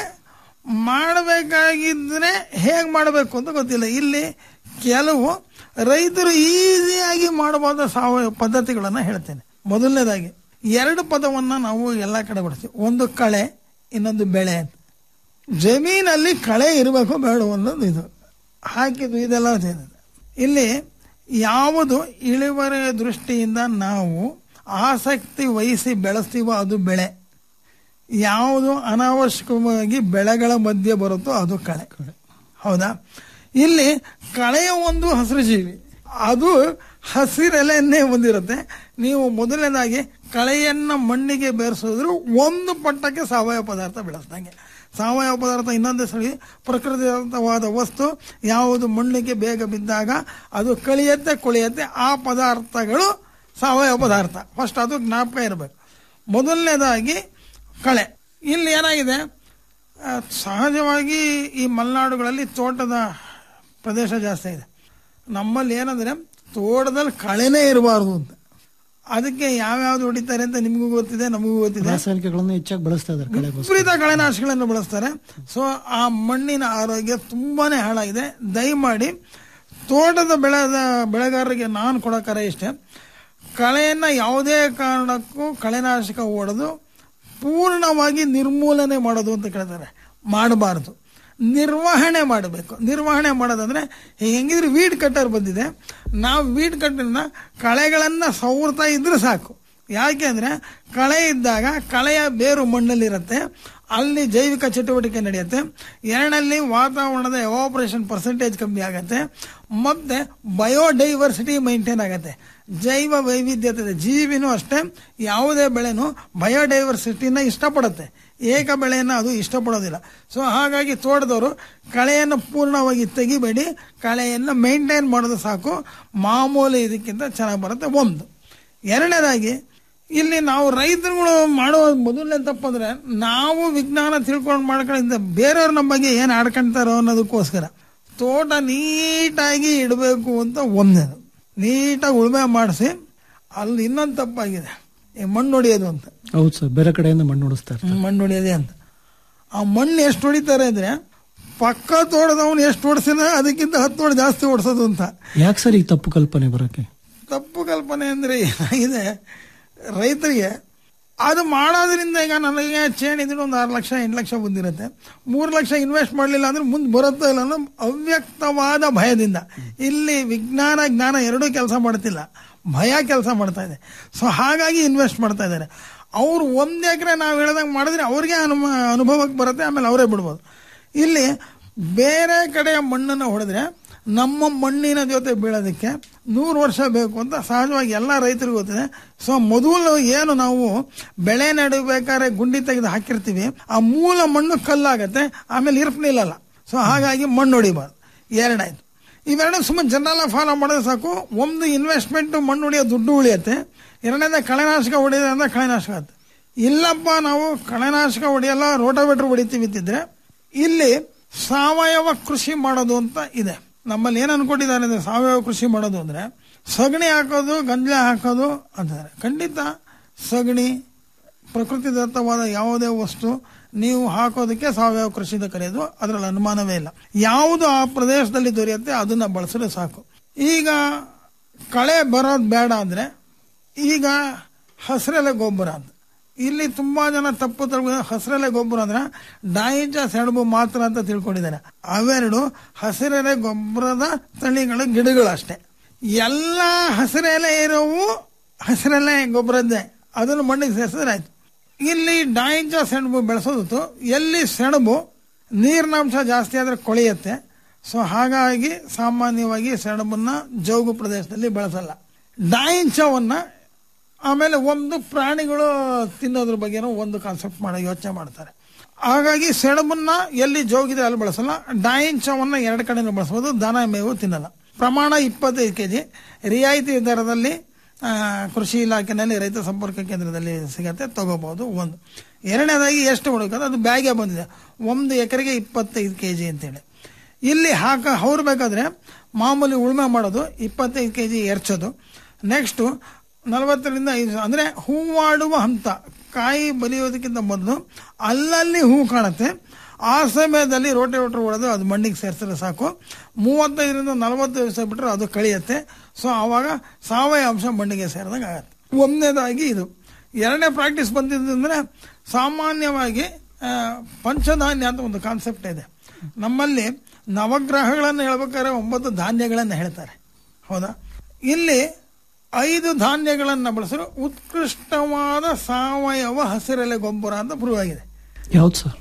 ಮಾಡಬೇಕಾಗಿದ್ರೆ ಹೇಗೆ ಮಾಡಬೇಕು ಅಂತ ಗೊತ್ತಿಲ್ಲ ಇಲ್ಲಿ ಕೆಲವು ರೈತರು ಈಸಿಯಾಗಿ ಮಾಡಬಹುದ ಸಾವಯವ ಪದ್ಧತಿಗಳನ್ನ ಹೇಳ್ತೇನೆ ಮೊದಲನೇದಾಗಿ ಎರಡು ಪದವನ್ನ ನಾವು ಎಲ್ಲ ಕಡೆ ಬಳಸ್ತೀವಿ ಒಂದು ಕಳೆ ಇನ್ನೊಂದು ಬೆಳೆ ಅಂತ ಜಮೀನಲ್ಲಿ ಕಳೆ ಇರಬೇಕು ಬೇಡ ಅನ್ನೋದು ಇದು ಹಾಕಿದ್ದು ಇದೆಲ್ಲ ಇದೆ. ಇಲ್ಲಿ ಯಾವುದು ಇಳುವರಿಯ ದೃಷ್ಟಿಯಿಂದ ನಾವು ಆಸಕ್ತಿ ವಹಿಸಿ ಬೆಳೆಸ್ತೀವೋ ಅದು ಬೆಳೆ ಯಾವುದು ಅನಾವಶ್ಯಕವಾಗಿ ಬೆಳೆಗಳ ಮಧ್ಯೆ ಬರುತ್ತೋ ಅದು ಕಳೆ ಹೌದಾ ಇಲ್ಲಿ ಕಳೆಯ ಒಂದು ಹಸಿರು ಜೀವಿ ಅದು ಹಸಿರೆಲೆಯನ್ನೇ ಹೊಂದಿರುತ್ತೆ ನೀವು ಮೊದಲನೇದಾಗಿ ಕಳೆಯನ್ನ ಮಣ್ಣಿಗೆ ಬೇರಿಸಿದ್ರು ಒಂದು ಪಟ್ಟಕ್ಕೆ ಸಾವಯವ ಪದಾರ್ಥ ಬೆಳೆಸ್ದಂಗೆ ಸಾವಯವ ಪದಾರ್ಥ ಇನ್ನೊಂದೇ ಸರಿ ಪ್ರಕೃತಿದತ್ತವಾದ ವಸ್ತು ಯಾವುದು ಮಣ್ಣಿಗೆ ಬೇಗ ಬಿದ್ದಾಗ ಅದು ಕಳಿಯತ್ತೆ ಕೊಳೆಯತ್ತೆ ಆ ಪದಾರ್ಥಗಳು ಸಾವಯವ ಪದಾರ್ಥ ಫಸ್ಟ್ ಅದು ಜ್ಞಾಪಕ ಇರಬೇಕು ಮೊದಲನೇದಾಗಿ ಕಳೆ ಇಲ್ಲಿ ಏನಾಗಿದೆ ಆ, ಸಹಜವಾಗಿ ಈ ಮಲೆನಾಡುಗಳಲ್ಲಿ ತೋಟದ ಪ್ರದೇಶ ಜಾಸ್ತಿ ಇದೆ ನಮ್ಮಲ್ಲಿ ಏನಂದ್ರೆ ತೋಟದಲ್ಲಿ ಕಳೆನೇ ಇರಬಾರ್ದು ಅಂತ ಅದಕ್ಕೆ ಯಾವ್ಯಾವ್ದು ಹೊಡಿತಾರೆ ಅಂತ ನಿಮಗೂ ಗೊತ್ತಿದೆ ನಮಗೂ ಗೊತ್ತಿದೆ ರಾಸಾಯನಿಕಗಳನ್ನು ಹೆಚ್ಚಾಗಿ ಬಳಸ್ತಾ ಇದ್ದಾರೆ ಕಳೆಗೋಸ್ಕರ ವಿಪರೀತ ಕಳೆನಾಶಕಗಳನ್ನು ಬಳಸ್ತಾರೆ ಸೊ ಆ ಮಣ್ಣಿನ ಆರೋಗ್ಯ ತುಂಬಾನೇ ಹಾಳಾಗಿದೆ ದಯಮಾಡಿ ತೋಟದ ಬೆಳೆದ ಬೆಳೆಗಾರರಿಗೆ ನಾನು ಕೊಡೋ ಕರೆ ಇಷ್ಟೇ ಕಳೆಯನ್ನ ಯಾವುದೇ ಕಾರಣಕ್ಕೂ ಕಳೆನಾಶಕ ಹೊಡೆದು ಪೂರ್ಣವಾಗಿ ನಿರ್ಮೂಲನೆ ಮಾಡೋದು ಅಂತ ಕೇಳ್ತಾರೆ ಮಾಡಬಾರದು ನಿರ್ವಹಣೆ ಮಾಡಬೇಕು ನಿರ್ವಹಣೆ ಮಾಡೋದಂದ್ರೆ ಈಗ ಹೆಂಗಿದ್ರೆ ವೀಡ್ ಕಟ್ಟರ್ ಬಂದಿದೆ ನಾವು ವೀಡ್ ಕಟ್ಟರ್ನ ಕಳೆಗಳನ್ನ ಸವರ್ತಾ ಇದ್ರೆ ಸಾಕು ಯಾಕೆ ಅಂದ್ರೆ ಕಳೆ ಇದ್ದಾಗ ಕಳೆಯ ಬೇರು ಮಣ್ಣಲ್ಲಿರುತ್ತೆ ಅಲ್ಲಿ ಜೈವಿಕ ಚಟುವಟಿಕೆ ನಡೆಯುತ್ತೆ ಎರಡನಲ್ಲಿ ವಾತಾವರಣದ ಎವಾಪರೇಷನ್ ಪರ್ಸೆಂಟೇಜ್ ಕಮ್ಮಿ ಆಗುತ್ತೆ ಮತ್ತೆ ಬಯೋಡೈವರ್ಸಿಟಿ ಮೈಂಟೈನ್ ಆಗುತ್ತೆ ಜೈವ ವೈವಿಧ್ಯತೆ ಇದೆ ಜೀವಿನೂ ಅಷ್ಟೇ ಯಾವುದೇ ಬೆಳೆನೂ ಬಯೋಡೈವರ್ಸಿಟಿನ ಇಷ್ಟಪಡುತ್ತೆ ಏಕ ಬೆಳೆಯನ್ನು ಅದು ಇಷ್ಟಪಡೋದಿಲ್ಲ ಸೊ ಹಾಗಾಗಿ ತೋಟದವರು ಕಳೆಯನ್ನು ಪೂರ್ಣವಾಗಿ ತೆಗಿಬೇಡಿ ಕಳೆಯನ್ನು ಮೇಂಟೈನ್ ಮಾಡೋದು ಸಾಕು ಮಾಮೂಲಿ ಇದಕ್ಕಿಂತ ಚೆನ್ನಾಗಿ ಬರುತ್ತೆ ಒಂದು ಎರಡನೇದಾಗಿ ಇಲ್ಲಿ ನಾವು ರೈತರುಗಳು ಮಾಡುವ ಮೊದಲನೇ ತಪ್ಪಂದ್ರೆ ನಾವು ವಿಜ್ಞಾನ ತಿಳ್ಕೊಂಡು ಮಾಡ್ಕೊಳ್ಳೋದ್ರಿಂದ ಬೇರೆಯವ್ರು ನಮ್ಮ ಬಗ್ಗೆ ಏನು ಆಡ್ಕೊಂತಾರೋ ಅನ್ನೋದಕ್ಕೋಸ್ಕರ ತೋಟ ನೀಟಾಗಿ ಇಡಬೇಕು ಅಂತ ಒಂದೇದು ನೀಟಾಗಿ ಉಳುಮೆ ಮಾಡಿಸಿ ಅಲ್ಲಿ ಇನ್ನೊಂದು ತಪ್ಪಾಗಿದೆ ಈ ಮಣ್ಣು ಹೊಡಿಯೋದು ಅಂತ ಹೌದು ಸರ್ ಬೇರೆ ಕಡೆಯಿಂದ ಮಣ್ಣು ಹೊಡಿಸ್ತಾ ಇರ್ತಾರೆ ಮಣ್ಣು ಹೊಡಿಯೋದೇ ಅಂತ ಆ ಮಣ್ಣು ಎಷ್ಟು ಹೊಡಿತಾರೆ ಅಂದ್ರೆ ಪಕ್ಕ ತೋಟದವನು ಎಷ್ಟು ಹೊಡ್ಸಿನ ಅದಕ್ಕಿಂತ ಹತ್ತು ಹೊಡೆ ಜಾಸ್ತಿ ಹೊಡ್ಸೋದು ಅಂತ ಯಾಕೆ ಸರ್ ಈ ತಪ್ಪು ಕಲ್ಪನೆ ಬರೋಕೆ ತಪ್ಪು ಕಲ್ಪನೆ ಅಂದ್ರೆ ಏನಾಗಿದೆ ರೈತರಿಗೆ ಅದು ಮಾಡೋದ್ರಿಂದ ಈಗ ನನಗೆ ಚೇಣ್ ಇದ್ರೆ ಒಂದು ಆರು ಲಕ್ಷ ಎಂಟು ಲಕ್ಷ ಬಂದಿರುತ್ತೆ ಮೂರು ಲಕ್ಷ ಇನ್ವೆಸ್ಟ್ ಮಾಡಲಿಲ್ಲ ಅಂದ್ರೆ ಮುಂದೆ ಬರುತ್ತೋ ಇಲ್ಲ ಅನ್ನೋ ಅವ್ಯಕ್ತವಾದ ಭಯದಿಂದ ಇಲ್ಲಿ ವಿಜ್ಞಾನ ಜ್ಞಾನ ಎರಡೂ ಕೆಲಸ ಮಾಡ್ತಿಲ್ಲ ಭಯ ಕೆಲಸ ಮಾಡ್ತಾ ಇದೆ ಸೊ ಹಾಗಾಗಿ ಇನ್ವೆಸ್ಟ್ ಮಾಡ್ತಾ ಇದ್ದಾರೆ ಅವ್ರು ಒಂದ್ ಎಕರೆ ನಾವು ಹೇಳ್ದಂಗೆ ಮಾಡಿದ್ರೆ ಅವ್ರಿಗೆ ಅನುಮ ಅನುಭವಕ್ಕೆ ಬರುತ್ತೆ ಆಮೇಲೆ ಅವರೇ ಬಿಡ್ಬೋದು ಇಲ್ಲಿ ಬೇರೆ ಕಡೆಯ ಮಣ್ಣನ್ನು ಹೊಡೆದ್ರೆ ನಮ್ಮ ಮಣ್ಣಿನ ಜೊತೆ ಬೀಳೋದಕ್ಕೆ ನೂರು ವರ್ಷ ಬೇಕು ಅಂತ ಸಹಜವಾಗಿ ಎಲ್ಲ ರೈತರಿಗೂ ಗೊತ್ತಿದೆ ಸೊ ಮೊದಲು ಏನು ನಾವು ಬೆಳೆ ನೆಡಬೇಕಾದ್ರೆ ಗುಂಡಿ ತೆಗೆದು ಹಾಕಿರ್ತೀವಿ ಆ ಮೂಲ ಮಣ್ಣು ಕಲ್ಲಾಗತ್ತೆ ಆಮೇಲೆ ಇರ್ಪ್ ನಿಲ್ಲಲ್ಲ ಸೊ ಹಾಗಾಗಿ ಮಣ್ಣು ಹೊಡಿಬಾರ್ದು ಎರಡಾಯ್ತು ಇವೆರಡು ಸುಮ್ಮನೆ ಜನರಲ್ ಫಾಲೋ ಮಾಡಿದ್ರೆ ಸಾಕು ಒಂದು ಇನ್ವೆಸ್ಟ್ಮೆಂಟ್ ಮಣ್ಣು ಹೊಡಿಯೋ ದುಡ್ಡು ಉಳಿಯುತ್ತೆ ಎರಡನೇದ ಕಳೆನಾಶಕ ಹೊಡೆಯೋದ್ರಿಂದ ಕಳೆನಾಶಕ ಆಗುತ್ತೆ ಇಲ್ಲಪ್ಪ ನಾವು ಕಳೆನಾಶಕ ಹೊಡೆಯಲ್ಲ ರೋಟೋವೇಟರ್ ಹೊಡಿತೀವಿ ಅಂತಿದ್ರೆ ಇಲ್ಲಿ ಸಾವಯವ ಕೃಷಿ ಮಾಡೋದು ಅಂತ ಇದೆ ನಮ್ಮಲ್ಲಿ ಏನು ಅನ್ಕೊಂಡಿದ್ದಾರೆ ಅಂದ್ರೆ ಸಾವಯವ ಕೃಷಿ ಮಾಡೋದು ಅಂದ್ರೆ ಸಗಣಿ ಹಾಕೋದು ಗಂಜಲ ಹಾಕೋದು ಅಂತಾರೆ ಖಂಡಿತ ಸಗಣಿ ಪ್ರಕೃತಿದತ್ತವಾದ ಯಾವುದೇ ವಸ್ತು ನೀವು ಹಾಕೋದಕ್ಕೆ ಸಾವಯವ ಕೃಷಿ ಅಂತ ಕರೆಯೋದು ಅದರಲ್ಲಿ ಅನುಮಾನವೇ ಇಲ್ಲ ಯಾವುದು ಆ ಪ್ರದೇಶದಲ್ಲಿ ದೊರೆಯುತ್ತೆ ಅದನ್ನ ಬಳಸಿದ್ರೆ ಸಾಕು ಈಗ ಕಳೆ ಬರೋದು ಬೇಡ ಅಂದ್ರೆ ಈಗ ಹಸಿರೆಲೆ ಗೊಬ್ಬರ ಅಂತ ಇಲ್ಲಿ ತುಂಬಾ ಜನ ತಪ್ಪು ತಿಳ್ಕೊ ಹಸಿರೆಲೆ ಗೊಬ್ಬರ ಅಂದ್ರೆ ಡಾಯಿಜ ಸೆಣಬು ಮಾತ್ರ ಅಂತ ತಿಳ್ಕೊಂಡಿದ್ದಾರೆ ಅವೆರಡು ಹಸಿರೆಲೆ ಗೊಬ್ಬರದ ತಳಿಗಳ ಗಿಡಗಳು ಅಷ್ಟೇ ಎಲ್ಲ ಹಸಿರೆಲೆ ಇರೋವು ಹಸಿರೆಲೆ ಗೊಬ್ಬರದ್ದೇ ಅದನ್ನು ಮಣ್ಣಿಗೆ ಸೇರಿಸಿದ್ರೆ ಆಯ್ತು ಇಲ್ಲಿ ಡಾಯಿಜ ಸೆಣಬು ಬೆಳೆಸೋದು ಎಲ್ಲಿ ಸೆಣಬು ನೀರಿನಾಂಶ ಜಾಸ್ತಿ ಆದ್ರೆ ಕೊಳೆಯುತ್ತೆ ಸೊ ಹಾಗಾಗಿ ಸಾಮಾನ್ಯವಾಗಿ ಸೆಣಬನ್ನ ಜೌಗು ಪ್ರದೇಶದಲ್ಲಿ ಬೆಳೆಸಲ್ಲ ಡಾಯಿಂಚವನ್ನ ಆಮೇಲೆ ಒಂದು ಪ್ರಾಣಿಗಳು ತಿನ್ನೋದ್ರ ಬಗ್ಗೆನೂ ಒಂದು ಕಾನ್ಸೆಪ್ಟ್ ಮಾಡೋ ಯೋಚನೆ ಮಾಡ್ತಾರೆ ಹಾಗಾಗಿ ಸೆಣಬನ್ನ ಎಲ್ಲಿ ಜೋಗಿದೆ ಅಲ್ಲಿ ಬಳಸಲ್ಲ ಡಾಯಿಂಚವನ್ನ ಎರಡು ಕಡೆನೂ ಬಳಸಬಹುದು ದನ ಮೇವು ತಿನ್ನಲ್ಲ ಪ್ರಮಾಣ ಇಪ್ಪತ್ತೈದು ಕೆಜಿ ರಿಯಾಯಿತಿ ದರದಲ್ಲಿ ಆ, ಕೃಷಿ ಇಲಾಖೆನಲ್ಲಿ ರೈತ ಸಂಪರ್ಕ ಕೇಂದ್ರದಲ್ಲಿ ಸಿಗತ್ತೆ ತಗೋಬಹುದು ಒಂದು ಎರಡನೇದಾಗಿ ಎಷ್ಟು ಹುಡುಕೋದು ಅದು ಬ್ಯಾಗೆ ಬಂದಿದೆ ಒಂದು ಎಕರೆಗೆ ಇಪ್ಪತ್ತೈದು ಕೆಜಿ ಅಂತೇಳಿ ಇಲ್ಲಿ ಹಾಕ ಹೌರ್ಬೇಕಾದ್ರೆ ಮಾಮೂಲಿ ಉಳುಮೆ ಮಾಡೋದು ಇಪ್ಪತ್ತೈದು ಕೆಜಿ ಎರ್ಚೋದು ನೆಕ್ಸ್ಟ್ ನಲವತ್ತರಿಂದ ಐದು ಅಂದ್ರೆ ಹೂವಾಡುವ ಹಂತ ಕಾಯಿ ಬಲಿಯೋದಕ್ಕಿಂತ ಮೊದಲು ಅಲ್ಲಲ್ಲಿ ಹೂ ಕಾಣುತ್ತೆ ಆ ಸಮಯದಲ್ಲಿ ರೋಟೇವೇಟರ್ ಹೊಡೆದು ಅದು ಮಣ್ಣಿಗೆ ಸೇರಿಸಿದ್ರೆ ಸಾಕು ಮೂವತ್ತೈದರಿಂದ ನಲವತ್ತು ದಿವಸ ಬಿಟ್ಟರೆ ಅದು ಕಳಿಯುತ್ತೆ ಸೊ ಆವಾಗ ಸಾವಯವ ಅಂಶ ಮಣ್ಣಿಗೆ ಸೇರಿದಾಗ ಆಗತ್ತೆ ಒಂದನೇದಾಗಿ ಇದು ಎರಡನೇ ಪ್ರಾಕ್ಟೀಸ್ ಬಂದಿದ್ದಂದ್ರೆ ಸಾಮಾನ್ಯವಾಗಿ ಆ, ಪಂಚಧಾನ್ಯ ಅಂತ ಒಂದು ಕಾನ್ಸೆಪ್ಟ್ ಇದೆ ನಮ್ಮಲ್ಲಿ ನವಗ್ರಹಗಳನ್ನು ಹೇಳ್ಬೇಕಾದ್ರೆ ಒಂಬತ್ತು ಧಾನ್ಯಗಳನ್ನು ಹೇಳ್ತಾರೆ ಹೌದಾ ಇಲ್ಲಿ ಐದು ಧಾನ್ಯಗಳನ್ನು ಬಳಸಲು ಉತ್ಕೃಷ್ಟವಾದ ಸಾವಯವ ಹಸಿರೆಲೆ ಗೊಬ್ಬರ ಅಂತ ಪ್ರೂವ್ ಆಗಿದೆ ಯಾವ್ದು ಸರ್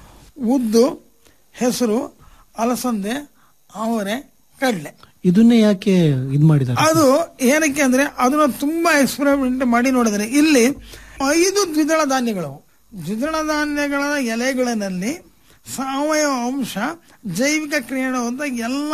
ಉದ್ದು ಹೆಸರು ಅಲಸಂದೆ ಅವರೆ ಕಡಲೆ ಇದನ್ನೇ ಯಾಕೆ ಇದ್ ಮಾಡಿದ್ದಾರೆ ಅದು ಏನಕ್ಕೆ ಅಂದ್ರೆ ಅದನ್ನ ತುಂಬಾ ಎಕ್ಸ್ಪೆರಿಮೆಂಟ್ ಮಾಡಿ ನೋಡಿದ್ರೆ ಇಲ್ಲಿ ಐದು ದ್ವಿದಳ ಧಾನ್ಯಗಳು ದ್ವಿದಳ ಧಾನ್ಯಗಳ ಎಲೆಗಳಲ್ಲಿ ಸಾವಯವ ಅಂಶ ಜೈವಿಕ ಕ್ರಿಯೆ ಅಂತ ಎಲ್ಲ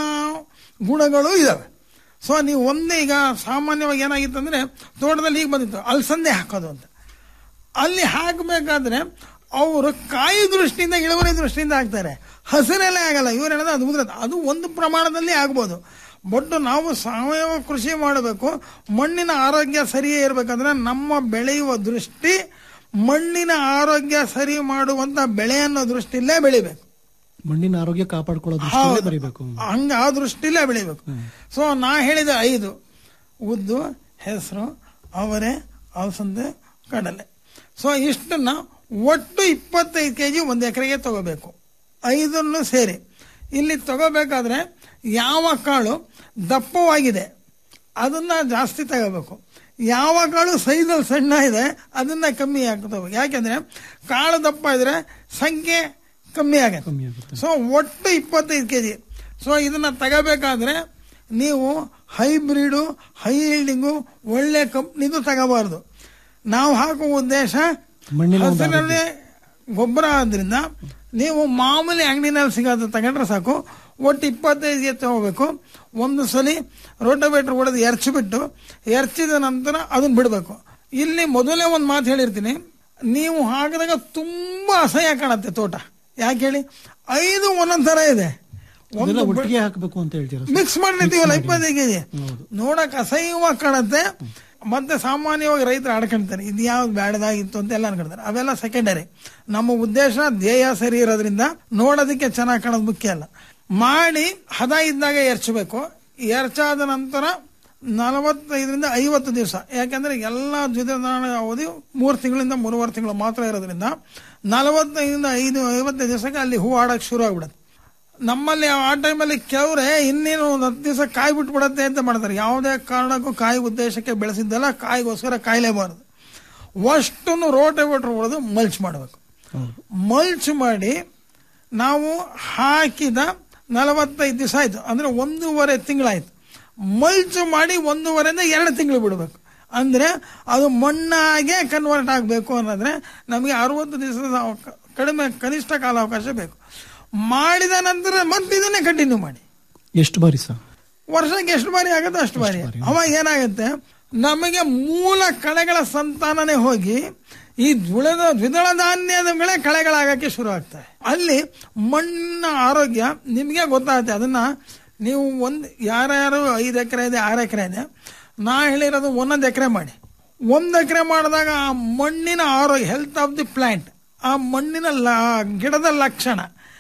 ಗುಣಗಳು ಇದಾವೆ ಸೊ ನೀವು ಒಂದೇ ಈಗ ಸಾಮಾನ್ಯವಾಗಿ ಏನಾಗಿತ್ತು ಅಂದ್ರೆ ತೋಟದಲ್ಲಿ ಈಗ ಬಂದಿತ್ತು ಅಲಸಂದೆ ಹಾಕೋದು ಅಂತ ಅಲ್ಲಿ ಹಾಕಬೇಕಾದ್ರೆ ಅವರು ಕಾಯಿ ದೃಷ್ಟಿಯಿಂದ ಇಳುವರಿ ದೃಷ್ಟಿಯಿಂದ ಹಾಕ್ತಾರೆ ಹಸಿರೆಲೆ ಆಗಲ್ಲ ಇವ್ರು ಹೇಳೋದು ಅದು ಉದುರುತ್ತೆ ಅದು ಒಂದು ಪ್ರಮಾಣದಲ್ಲಿ ಆಗ್ಬೋದು ಬಟ್ ನಾವು ಸಾವಯವ ಕೃಷಿ ಮಾಡಬೇಕು ಮಣ್ಣಿನ ಆರೋಗ್ಯ ಸರಿಯೇ ಇರಬೇಕಂದ್ರೆ ನಮ್ಮ ಬೆಳೆಯುವ ದೃಷ್ಟಿ ಮಣ್ಣಿನ ಆರೋಗ್ಯ ಸರಿ ಮಾಡುವಂತ ಬೆಳೆ ಅನ್ನೋ ದೃಷ್ಟಿಲೇ ಬೆಳಿಬೇಕು ಮಣ್ಣಿನ ಆರೋಗ್ಯ ಕಾಪಾಡ್ಕೊಳ್ಳೋದು ಹೌದು. ಬರೀಬೇಕು ಹಂಗ ಆ ದೃಷ್ಟಿಲೇ ಬೆಳಿಬೇಕು ಸೊ ನಾ ಹೇಳಿದ ಐದು ಉದ್ದು ಹೆಸರು ಅವರೆ ಅಲಸಂದೆ ಕಡಲೆ ಸೊ ಇಷ್ಟನ್ನ ಒಟ್ಟು ಇಪ್ಪತ್ತೈದು ಕೆಜಿ ಒಂದು ಎಕರೆಗೆ ತಗೋಬೇಕು ಐದನ್ನು ಸೇರಿ ಇಲ್ಲಿ ತಗೋಬೇಕಾದ್ರೆ ಯಾವ ಕಾಳು ದಪ್ಪವಾಗಿದೆ ಅದನ್ನ ಜಾಸ್ತಿ ತಗೋಬೇಕು ಯಾವ ಕಾಳು ಸೈಜಲ್ಲಿ ಸಣ್ಣ ಇದೆ ಅದನ್ನ ಕಮ್ಮಿ ಹಾಕ್ತವೆ ಯಾಕೆಂದ್ರೆ ಕಾಳು ದಪ್ಪ ಇದ್ರೆ ಸಂಖ್ಯೆ ಕಮ್ಮಿ ಆಗತ್ತೆ ಸೊ ಒಟ್ಟು ಇಪ್ಪತ್ತೈದು ಕೆಜಿ ಸೊ ಇದನ್ನ ತಗೋಬೇಕಾದ್ರೆ ನೀವು ಹೈಬ್ರಿಡು ಹೈ ಈಲ್ಡಿಂಗು ಒಳ್ಳೆ ಕಂಪ್ನಿದು ತಗೋಬಾರ್ದು ನಾವು ಹಾಕುವ ಉದ್ದೇಶ ಮಣ್ಣಿನ ಒಂದು ಹಸಿರಲ್ಲಿ ಗೊಬ್ಬರ ಆದ್ರಿಂದ ನೀವು ಮಾಮೂಲಿ ಅಂಗಡಿನಲ್ಲಿ ಸಿಗೋದು ತಗೊಂಡ್ರೆ ಸಾಕು ಒಟ್ಟು ಇಪ್ಪತ್ತೈದು ಎತ್ತು ಹೋಗ್ಬೇಕು ಒಂದು ಸಲ ರೋಟೋವೇಟ್ರ್ ಹೊಡೆದು ಎರ್ಚಿಬಿಟ್ಟು ಎರ್ಚಿದ ನಂತರ ಅದನ್ನ ಬಿಡಬೇಕು ಇಲ್ಲಿ ಮೊದಲೇ ಒಂದು ಮಾತು ಹೇಳಿರ್ತೀನಿ ನೀವು ಹಾಕಿದಾಗ ತುಂಬಾ ಅಸಹ್ಯ ಕಾಣುತ್ತೆ ತೋಟ ಯಾಕೆ ಹೇಳಿ ಐದು ಒಂದೊಂದ್ ತರ ಇದೆ ಅದೆಲ್ಲ ಒಂದು ಒಟ್ಟಿಗೆ ಹಾಕಬೇಕು ಅಂತ ಹೇಳ್ತೀರಾ ಮಿಕ್ಸ್ ಮಾಡಿರ್ತೀವಲ್ಲ ಇಪ್ಪತ್ತೈದು ಕೆಜಿ ನೋಡಕ್ ಅಸಹ್ಯವಾಗಿ ಕಾಣುತ್ತೆ ಮತ್ತೆ ಸಾಮಾನ್ಯವಾಗಿ ರೈತರು ಆಡ್ಕೊಂತಾರೆ ಇದು ಯಾವ್ದು ಬೇಡದಾಗಿತ್ತು ಅಂತ ಎಲ್ಲ ಅನ್ಕೊಳ್ತಾರೆ ಅವೆಲ್ಲ ಸೆಕೆಂಡರಿ ನಮ್ಮ ಉದ್ದೇಶ ಧ್ಯೇಯ ಸರಿ ಇರೋದ್ರಿಂದ ನೋಡೋದಕ್ಕೆ ಚೆನ್ನಾಗಿ ಕಾಣೋದು ಮುಖ್ಯ ಅಲ್ಲ ಮಾಡಿ ಹದ ಇದ್ದಾಗ ಎರ್ಚಬೇಕು ಎರ್ಚಾದ ನಂತರ ನಲವತ್ತೈದರಿಂದ ಐವತ್ತು ದಿವಸ ಯಾಕಂದ್ರೆ ಎಲ್ಲ ದ್ವಿತೀಯ ಅವಧಿ ಮೂರು ತಿಂಗಳಿಂದ ಮೂರುವರೆ ತಿಂಗಳು ಮಾತ್ರ ಇರೋದ್ರಿಂದ ನಲವತ್ತೈದರಿಂದ ಐದು ಐವತ್ತೈದು ದಿವಸಕ್ಕೆ ಅಲ್ಲಿ ಹೂ ಆಡಕ್ಕೆ ಶುರು ಆಗ್ಬಿಡುತ್ತೆ ನಮ್ಮಲ್ಲಿ ಆ ಟೈಮಲ್ಲಿ ಕೆವ್ರೆ ಇನ್ನೇನು ಒಂದು ಹತ್ತು ದಿವಸ ಕಾಯಿ ಬಿಟ್ಬಿಡತ್ತೆ ಅಂತ ಮಾಡ್ತಾರೆ ಯಾವುದೇ ಕಾರಣಕ್ಕೂ ಕಾಯಿ ಉದ್ದೇಶಕ್ಕೆ ಬೆಳೆಸಿದ್ದಲ್ಲ ಕಾಯಿಗೋಸ್ಕರ ಕಾಯಲೇಬಾರದು ಅಷ್ಟನ್ನು ರೋಟೋವೇಟ್ರ್ ಹೊಡೆದು ಮಲ್ಚ್ ಮಾಡಬೇಕು ಮಲ್ಚ್ ಮಾಡಿ ನಾವು ಹಾಕಿದ ನಲವತ್ತೈದು ದಿವಸ ಆಯ್ತು ಅಂದ್ರೆ ಒಂದೂವರೆ ತಿಂಗಳಾಯ್ತು ಮಲ್ಚ್ ಮಾಡಿ ಒಂದೂವರೆಯಿಂದ ಎರಡು ತಿಂಗಳು ಬಿಡಬೇಕು ಅಂದ್ರೆ ಅದು ಮಣ್ಣಾಗೆ ಕನ್ವರ್ಟ್ ಆಗಬೇಕು ಅನ್ನೋದ್ರೆ ನಮಗೆ ಅರವತ್ತು ದಿವಸದ ಅವಕ- ಕಡಿಮೆ ಕನಿಷ್ಠ ಕಾಲಾವಕಾಶ ಬೇಕು ಮಾಡಿದ ನಂತರ ಮತ್ತೆ ಇದನ್ನೇ ಕಂಟಿನ್ಯೂ ಮಾಡಿ ಎಷ್ಟು ಬಾರಿ ಸರ್ ವರ್ಷಕ್ಕೆ ಎಷ್ಟು ಬಾರಿ ಆಗುತ್ತೆ ಅಷ್ಟು ಬಾರಿ ಅವಾಗ ಏನಾಗುತ್ತೆ ನಮಗೆ ಮೂಲ ಕಳೆಗಳ ಸಂತಾನನೇ ಹೋಗಿ ಈ ದ್ವಿಳದ ದ್ವಿದಳ ಧಾನ್ಯದಗಳೇ ಕಳೆಗಳಾಗಕ್ಕೆ ಶುರು ಆಗ್ತವೆ ಅಲ್ಲಿ ಮಣ್ಣಿನ ಆರೋಗ್ಯ ನಿಮಗೆ ಗೊತ್ತಾಗುತ್ತೆ ಅದನ್ನ ನೀವು ಒಂದ್ ಯಾರ್ಯಾರು ಐದು ಎಕರೆ ಇದೆ ಆರು ಎಕರೆ ಇದೆ ನಾ ಹೇಳಿರೋದು ಒಂದೊಂದು ಎಕರೆ ಮಾಡಿ ಒಂದ್ ಎಕರೆ ಮಾಡಿದಾಗ ಆ ಮಣ್ಣಿನ ಆರೋಗ್ಯ ಹೆಲ್ತ್ ಆಫ್ ದಿ ಪ್ಲಾಂಟ್ ಆ ಮಣ್ಣಿನ ಲ- ಗಿಡದ ಲಕ್ಷಣ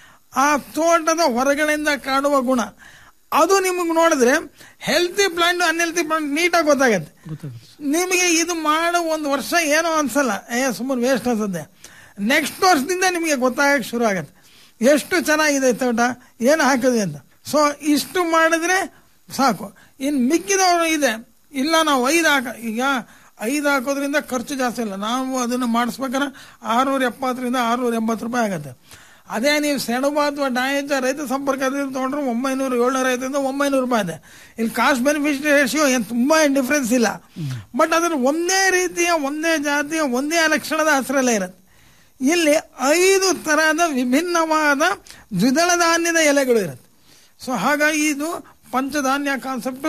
ಆ ತೋಟದ ಹೊರಗಡೆಯಿಂದ ಕಾಣುವ ಗುಣ ಅದು ನಿಮಗೆ ನೋಡಿದ್ರೆ ಹೆಲ್ತಿ ಪ್ಲಾಂಟ್ ಅನ್ಹೆಲ್ತಿ ಪ್ಲಾಂಟ್ ನೀಟಾಗಿ ಗೊತ್ತಾಗತ್ತೆ ನಿಮಗೆ ಇದು ಮಾಡೋ ಒಂದು ವರ್ಷ ಏನೋ ಅನ್ಸಲ್ಲ ಏ ಸುಮ್ಮನೆ ವೇಸ್ಟ್ ಅನ್ಸುತ್ತೆ ನೆಕ್ಸ್ಟ್ ವರ್ಷದಿಂದ ನಿಮಗೆ ಗೊತ್ತಾಗಕ್ಕೆ ಶುರು ಆಗತ್ತೆ ಎಷ್ಟು ಚೆನ್ನಾಗಿದೆ ಈ ತೋಟ ಏನು ಹಾಕಿದ್ವಿ ಅಂತ ಸೊ ಇಷ್ಟು ಮಾಡಿದ್ರೆ ಸಾಕು ಇನ್ನು ಮಿಕ್ಕಿದವರು ಇದೆ ಇಲ್ಲ ನಾವು ಐದು ಹಾಕ ಈಗ ಐದು ಹಾಕೋದ್ರಿಂದ ಖರ್ಚು ಜಾಸ್ತಿ ಇಲ್ಲ ನಾವು ಅದನ್ನು ಮಾಡಿಸ್ಬೇಕಾದ್ರೆ ಆರ್ನೂರ ಎಪ್ಪತ್ತರಿಂದ ಆರ್ನೂರ ಎಂಬತ್ತು ರೂಪಾಯಿ ಆಗುತ್ತೆ ಅದೇ ನೀವು ಸೆಣಬು ಅಥವಾ ಡಾಯಂಚ ರೈತ ಸಂಪರ್ಕದಿಂದ ತೊಗೊಂಡ್ರೆ ಒಂಬೈನೂರು ಏಳ್ನೂರ ಐವತ್ತರಿಂದ ಒಂಬೈನೂರು ರೂಪಾಯಿ ಇದೆ ಇಲ್ಲಿ ಕಾಸ್ಟ್ ಬೆನಿಫಿಟ್ ರೇಷಿಯೋ ಏನು ತುಂಬಾ ಏನು ಡಿಫ್ರೆನ್ಸ್ ಇಲ್ಲ ಬಟ್ ಅದ್ರ ಒಂದೇ ರೀತಿಯ ಒಂದೇ ಜಾತಿಯ ಒಂದೇ ಲಕ್ಷಣದ ಹೆಸರಲ್ಲೇ ಇರುತ್ತೆ ಇಲ್ಲಿ ಐದು ತರಹದ ವಿಭಿನ್ನವಾದ ದ್ವಿದಳ ಧಾನ್ಯದ ಎಲೆಗಳು ಇರುತ್ತೆ ಸೊ ಹಾಗಾಗಿ ಇದು ಪಂಚಧಾನ್ಯ ಕಾನ್ಸೆಪ್ಟ್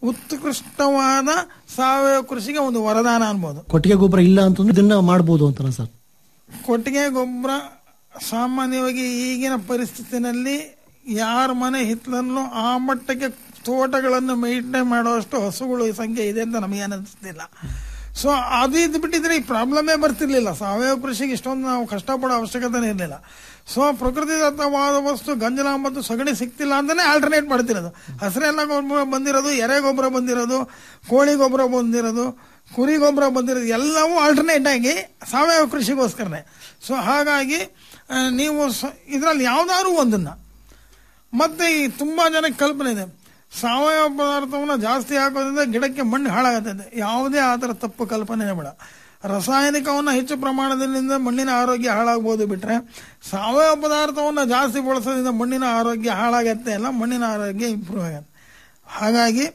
ಉತ್ಕೃಷ್ಟವಾದ ಸಾವಯವ ಕೃಷಿಗೆ ಒಂದು ವರದಾನ ಅನ್ಬೋದು ಕೊಟ್ಟಿಗೆ ಗೊಬ್ಬರ ಇಲ್ಲ ಅಂತಂದ್ರೆ ಇದನ್ನ ಮಾಡ್ಬೋದು ಅಂತಲ್ಲ ಸರ್ ಕೊಟ್ಟಿಗೆ ಗೊಬ್ಬರ ಸಾಮಾನ್ಯವಾಗಿ ಈಗಿನ ಪರಿಸ್ಥಿತಿನಲ್ಲಿ ಯಾರ ಮನೆ ಹಿತ್ತಲನ್ನು ಆ ಮಟ್ಟಕ್ಕೆ ತೋಟಗಳನ್ನು ಮೇಂಟೈನ್ ಮಾಡುವಷ್ಟು ಹಸುಗಳು ಸಂಖ್ಯೆ ಇದೆ ಅಂತ ನಮಗೆ ಅನಿಸ್ತಿಲ್ಲ ಸೊ ಅದು ಇದು ಬಿಟ್ಟಿದ್ರೆ ಈ ಪ್ರಾಬ್ಲಮೇ ಬರ್ತಿರ್ಲಿಲ್ಲ ಸಾವಯವ ಕೃಷಿಗೆ ಇಷ್ಟೊಂದು ನಾವು ಕಷ್ಟಪಡೋ ಅವಶ್ಯಕತೆನೇ ಇರಲಿಲ್ಲ ಸೊ ಪ್ರಕೃತಿದತ್ತವಾದ ವಸ್ತು ಗಂಜಲ ಮತ್ತು ಸಗಣಿ ಸಿಕ್ತಿಲ್ಲ ಅಂತಾನೆ ಆಲ್ಟರ್ನೇಟ್ ಮಾಡ್ತಿರೋದು ಹಸಿರೆಲ್ಲ ಗೊಬ್ಬರ ಬಂದಿರೋದು ಎರೆ ಗೊಬ್ಬರ ಬಂದಿರೋದು ಕೋಳಿ ಗೊಬ್ಬರ ಬಂದಿರೋದು ಕುರಿ ಗೊಬ್ಬರ ಬಂದಿರೋದು ಎಲ್ಲವೂ ಆಲ್ಟರ್ನೇಟ್ ಆಗಿ ಸಾವಯವ ಕೃಷಿಗೋಸ್ಕರನೇ ಸೊ ಹಾಗಾಗಿ ಆ, ನೀವು ಇದರಲ್ಲಿ ಯಾವ್ದಾದ್ರು ಒಂದನ್ನ ಮತ್ತೆ ಈ ತುಂಬಾ ಜನಕ್ಕೆ ಕಲ್ಪನೆ ಇದೆ ಸಾವಯವ ಪದಾರ್ಥವನ್ನ ಜಾಸ್ತಿ ಹಾಕೋದ್ರಿಂದ ಗಿಡಕ್ಕೆ ಮಣ್ಣು ಹಾಳಾಗುತ್ತೆ ಯಾವುದೇ ಆ ಥರ ತಪ್ಪು ಕಲ್ಪನೆ ಬೇಡ ರಾಸಾಯನಿಕವನ್ನ ಹೆಚ್ಚು ಪ್ರಮಾಣದಿಂದ ಮಣ್ಣಿನ ಆರೋಗ್ಯ ಹಾಳಾಗ್ಬೋದು ಬಿಟ್ರೆ ಸಾವಯವ ಪದಾರ್ಥವನ್ನ ಜಾಸ್ತಿ ಬಳಸೋದ್ರಿಂದ ಮಣ್ಣಿನ ಆರೋಗ್ಯ ಹಾಳಾಗತ್ತೆ ಅಲ್ಲ ಮಣ್ಣಿನ ಆರೋಗ್ಯ ಇಂಪ್ರೂವ್ ಆಗತ್ತೆ ಹಾಗಾಗಿ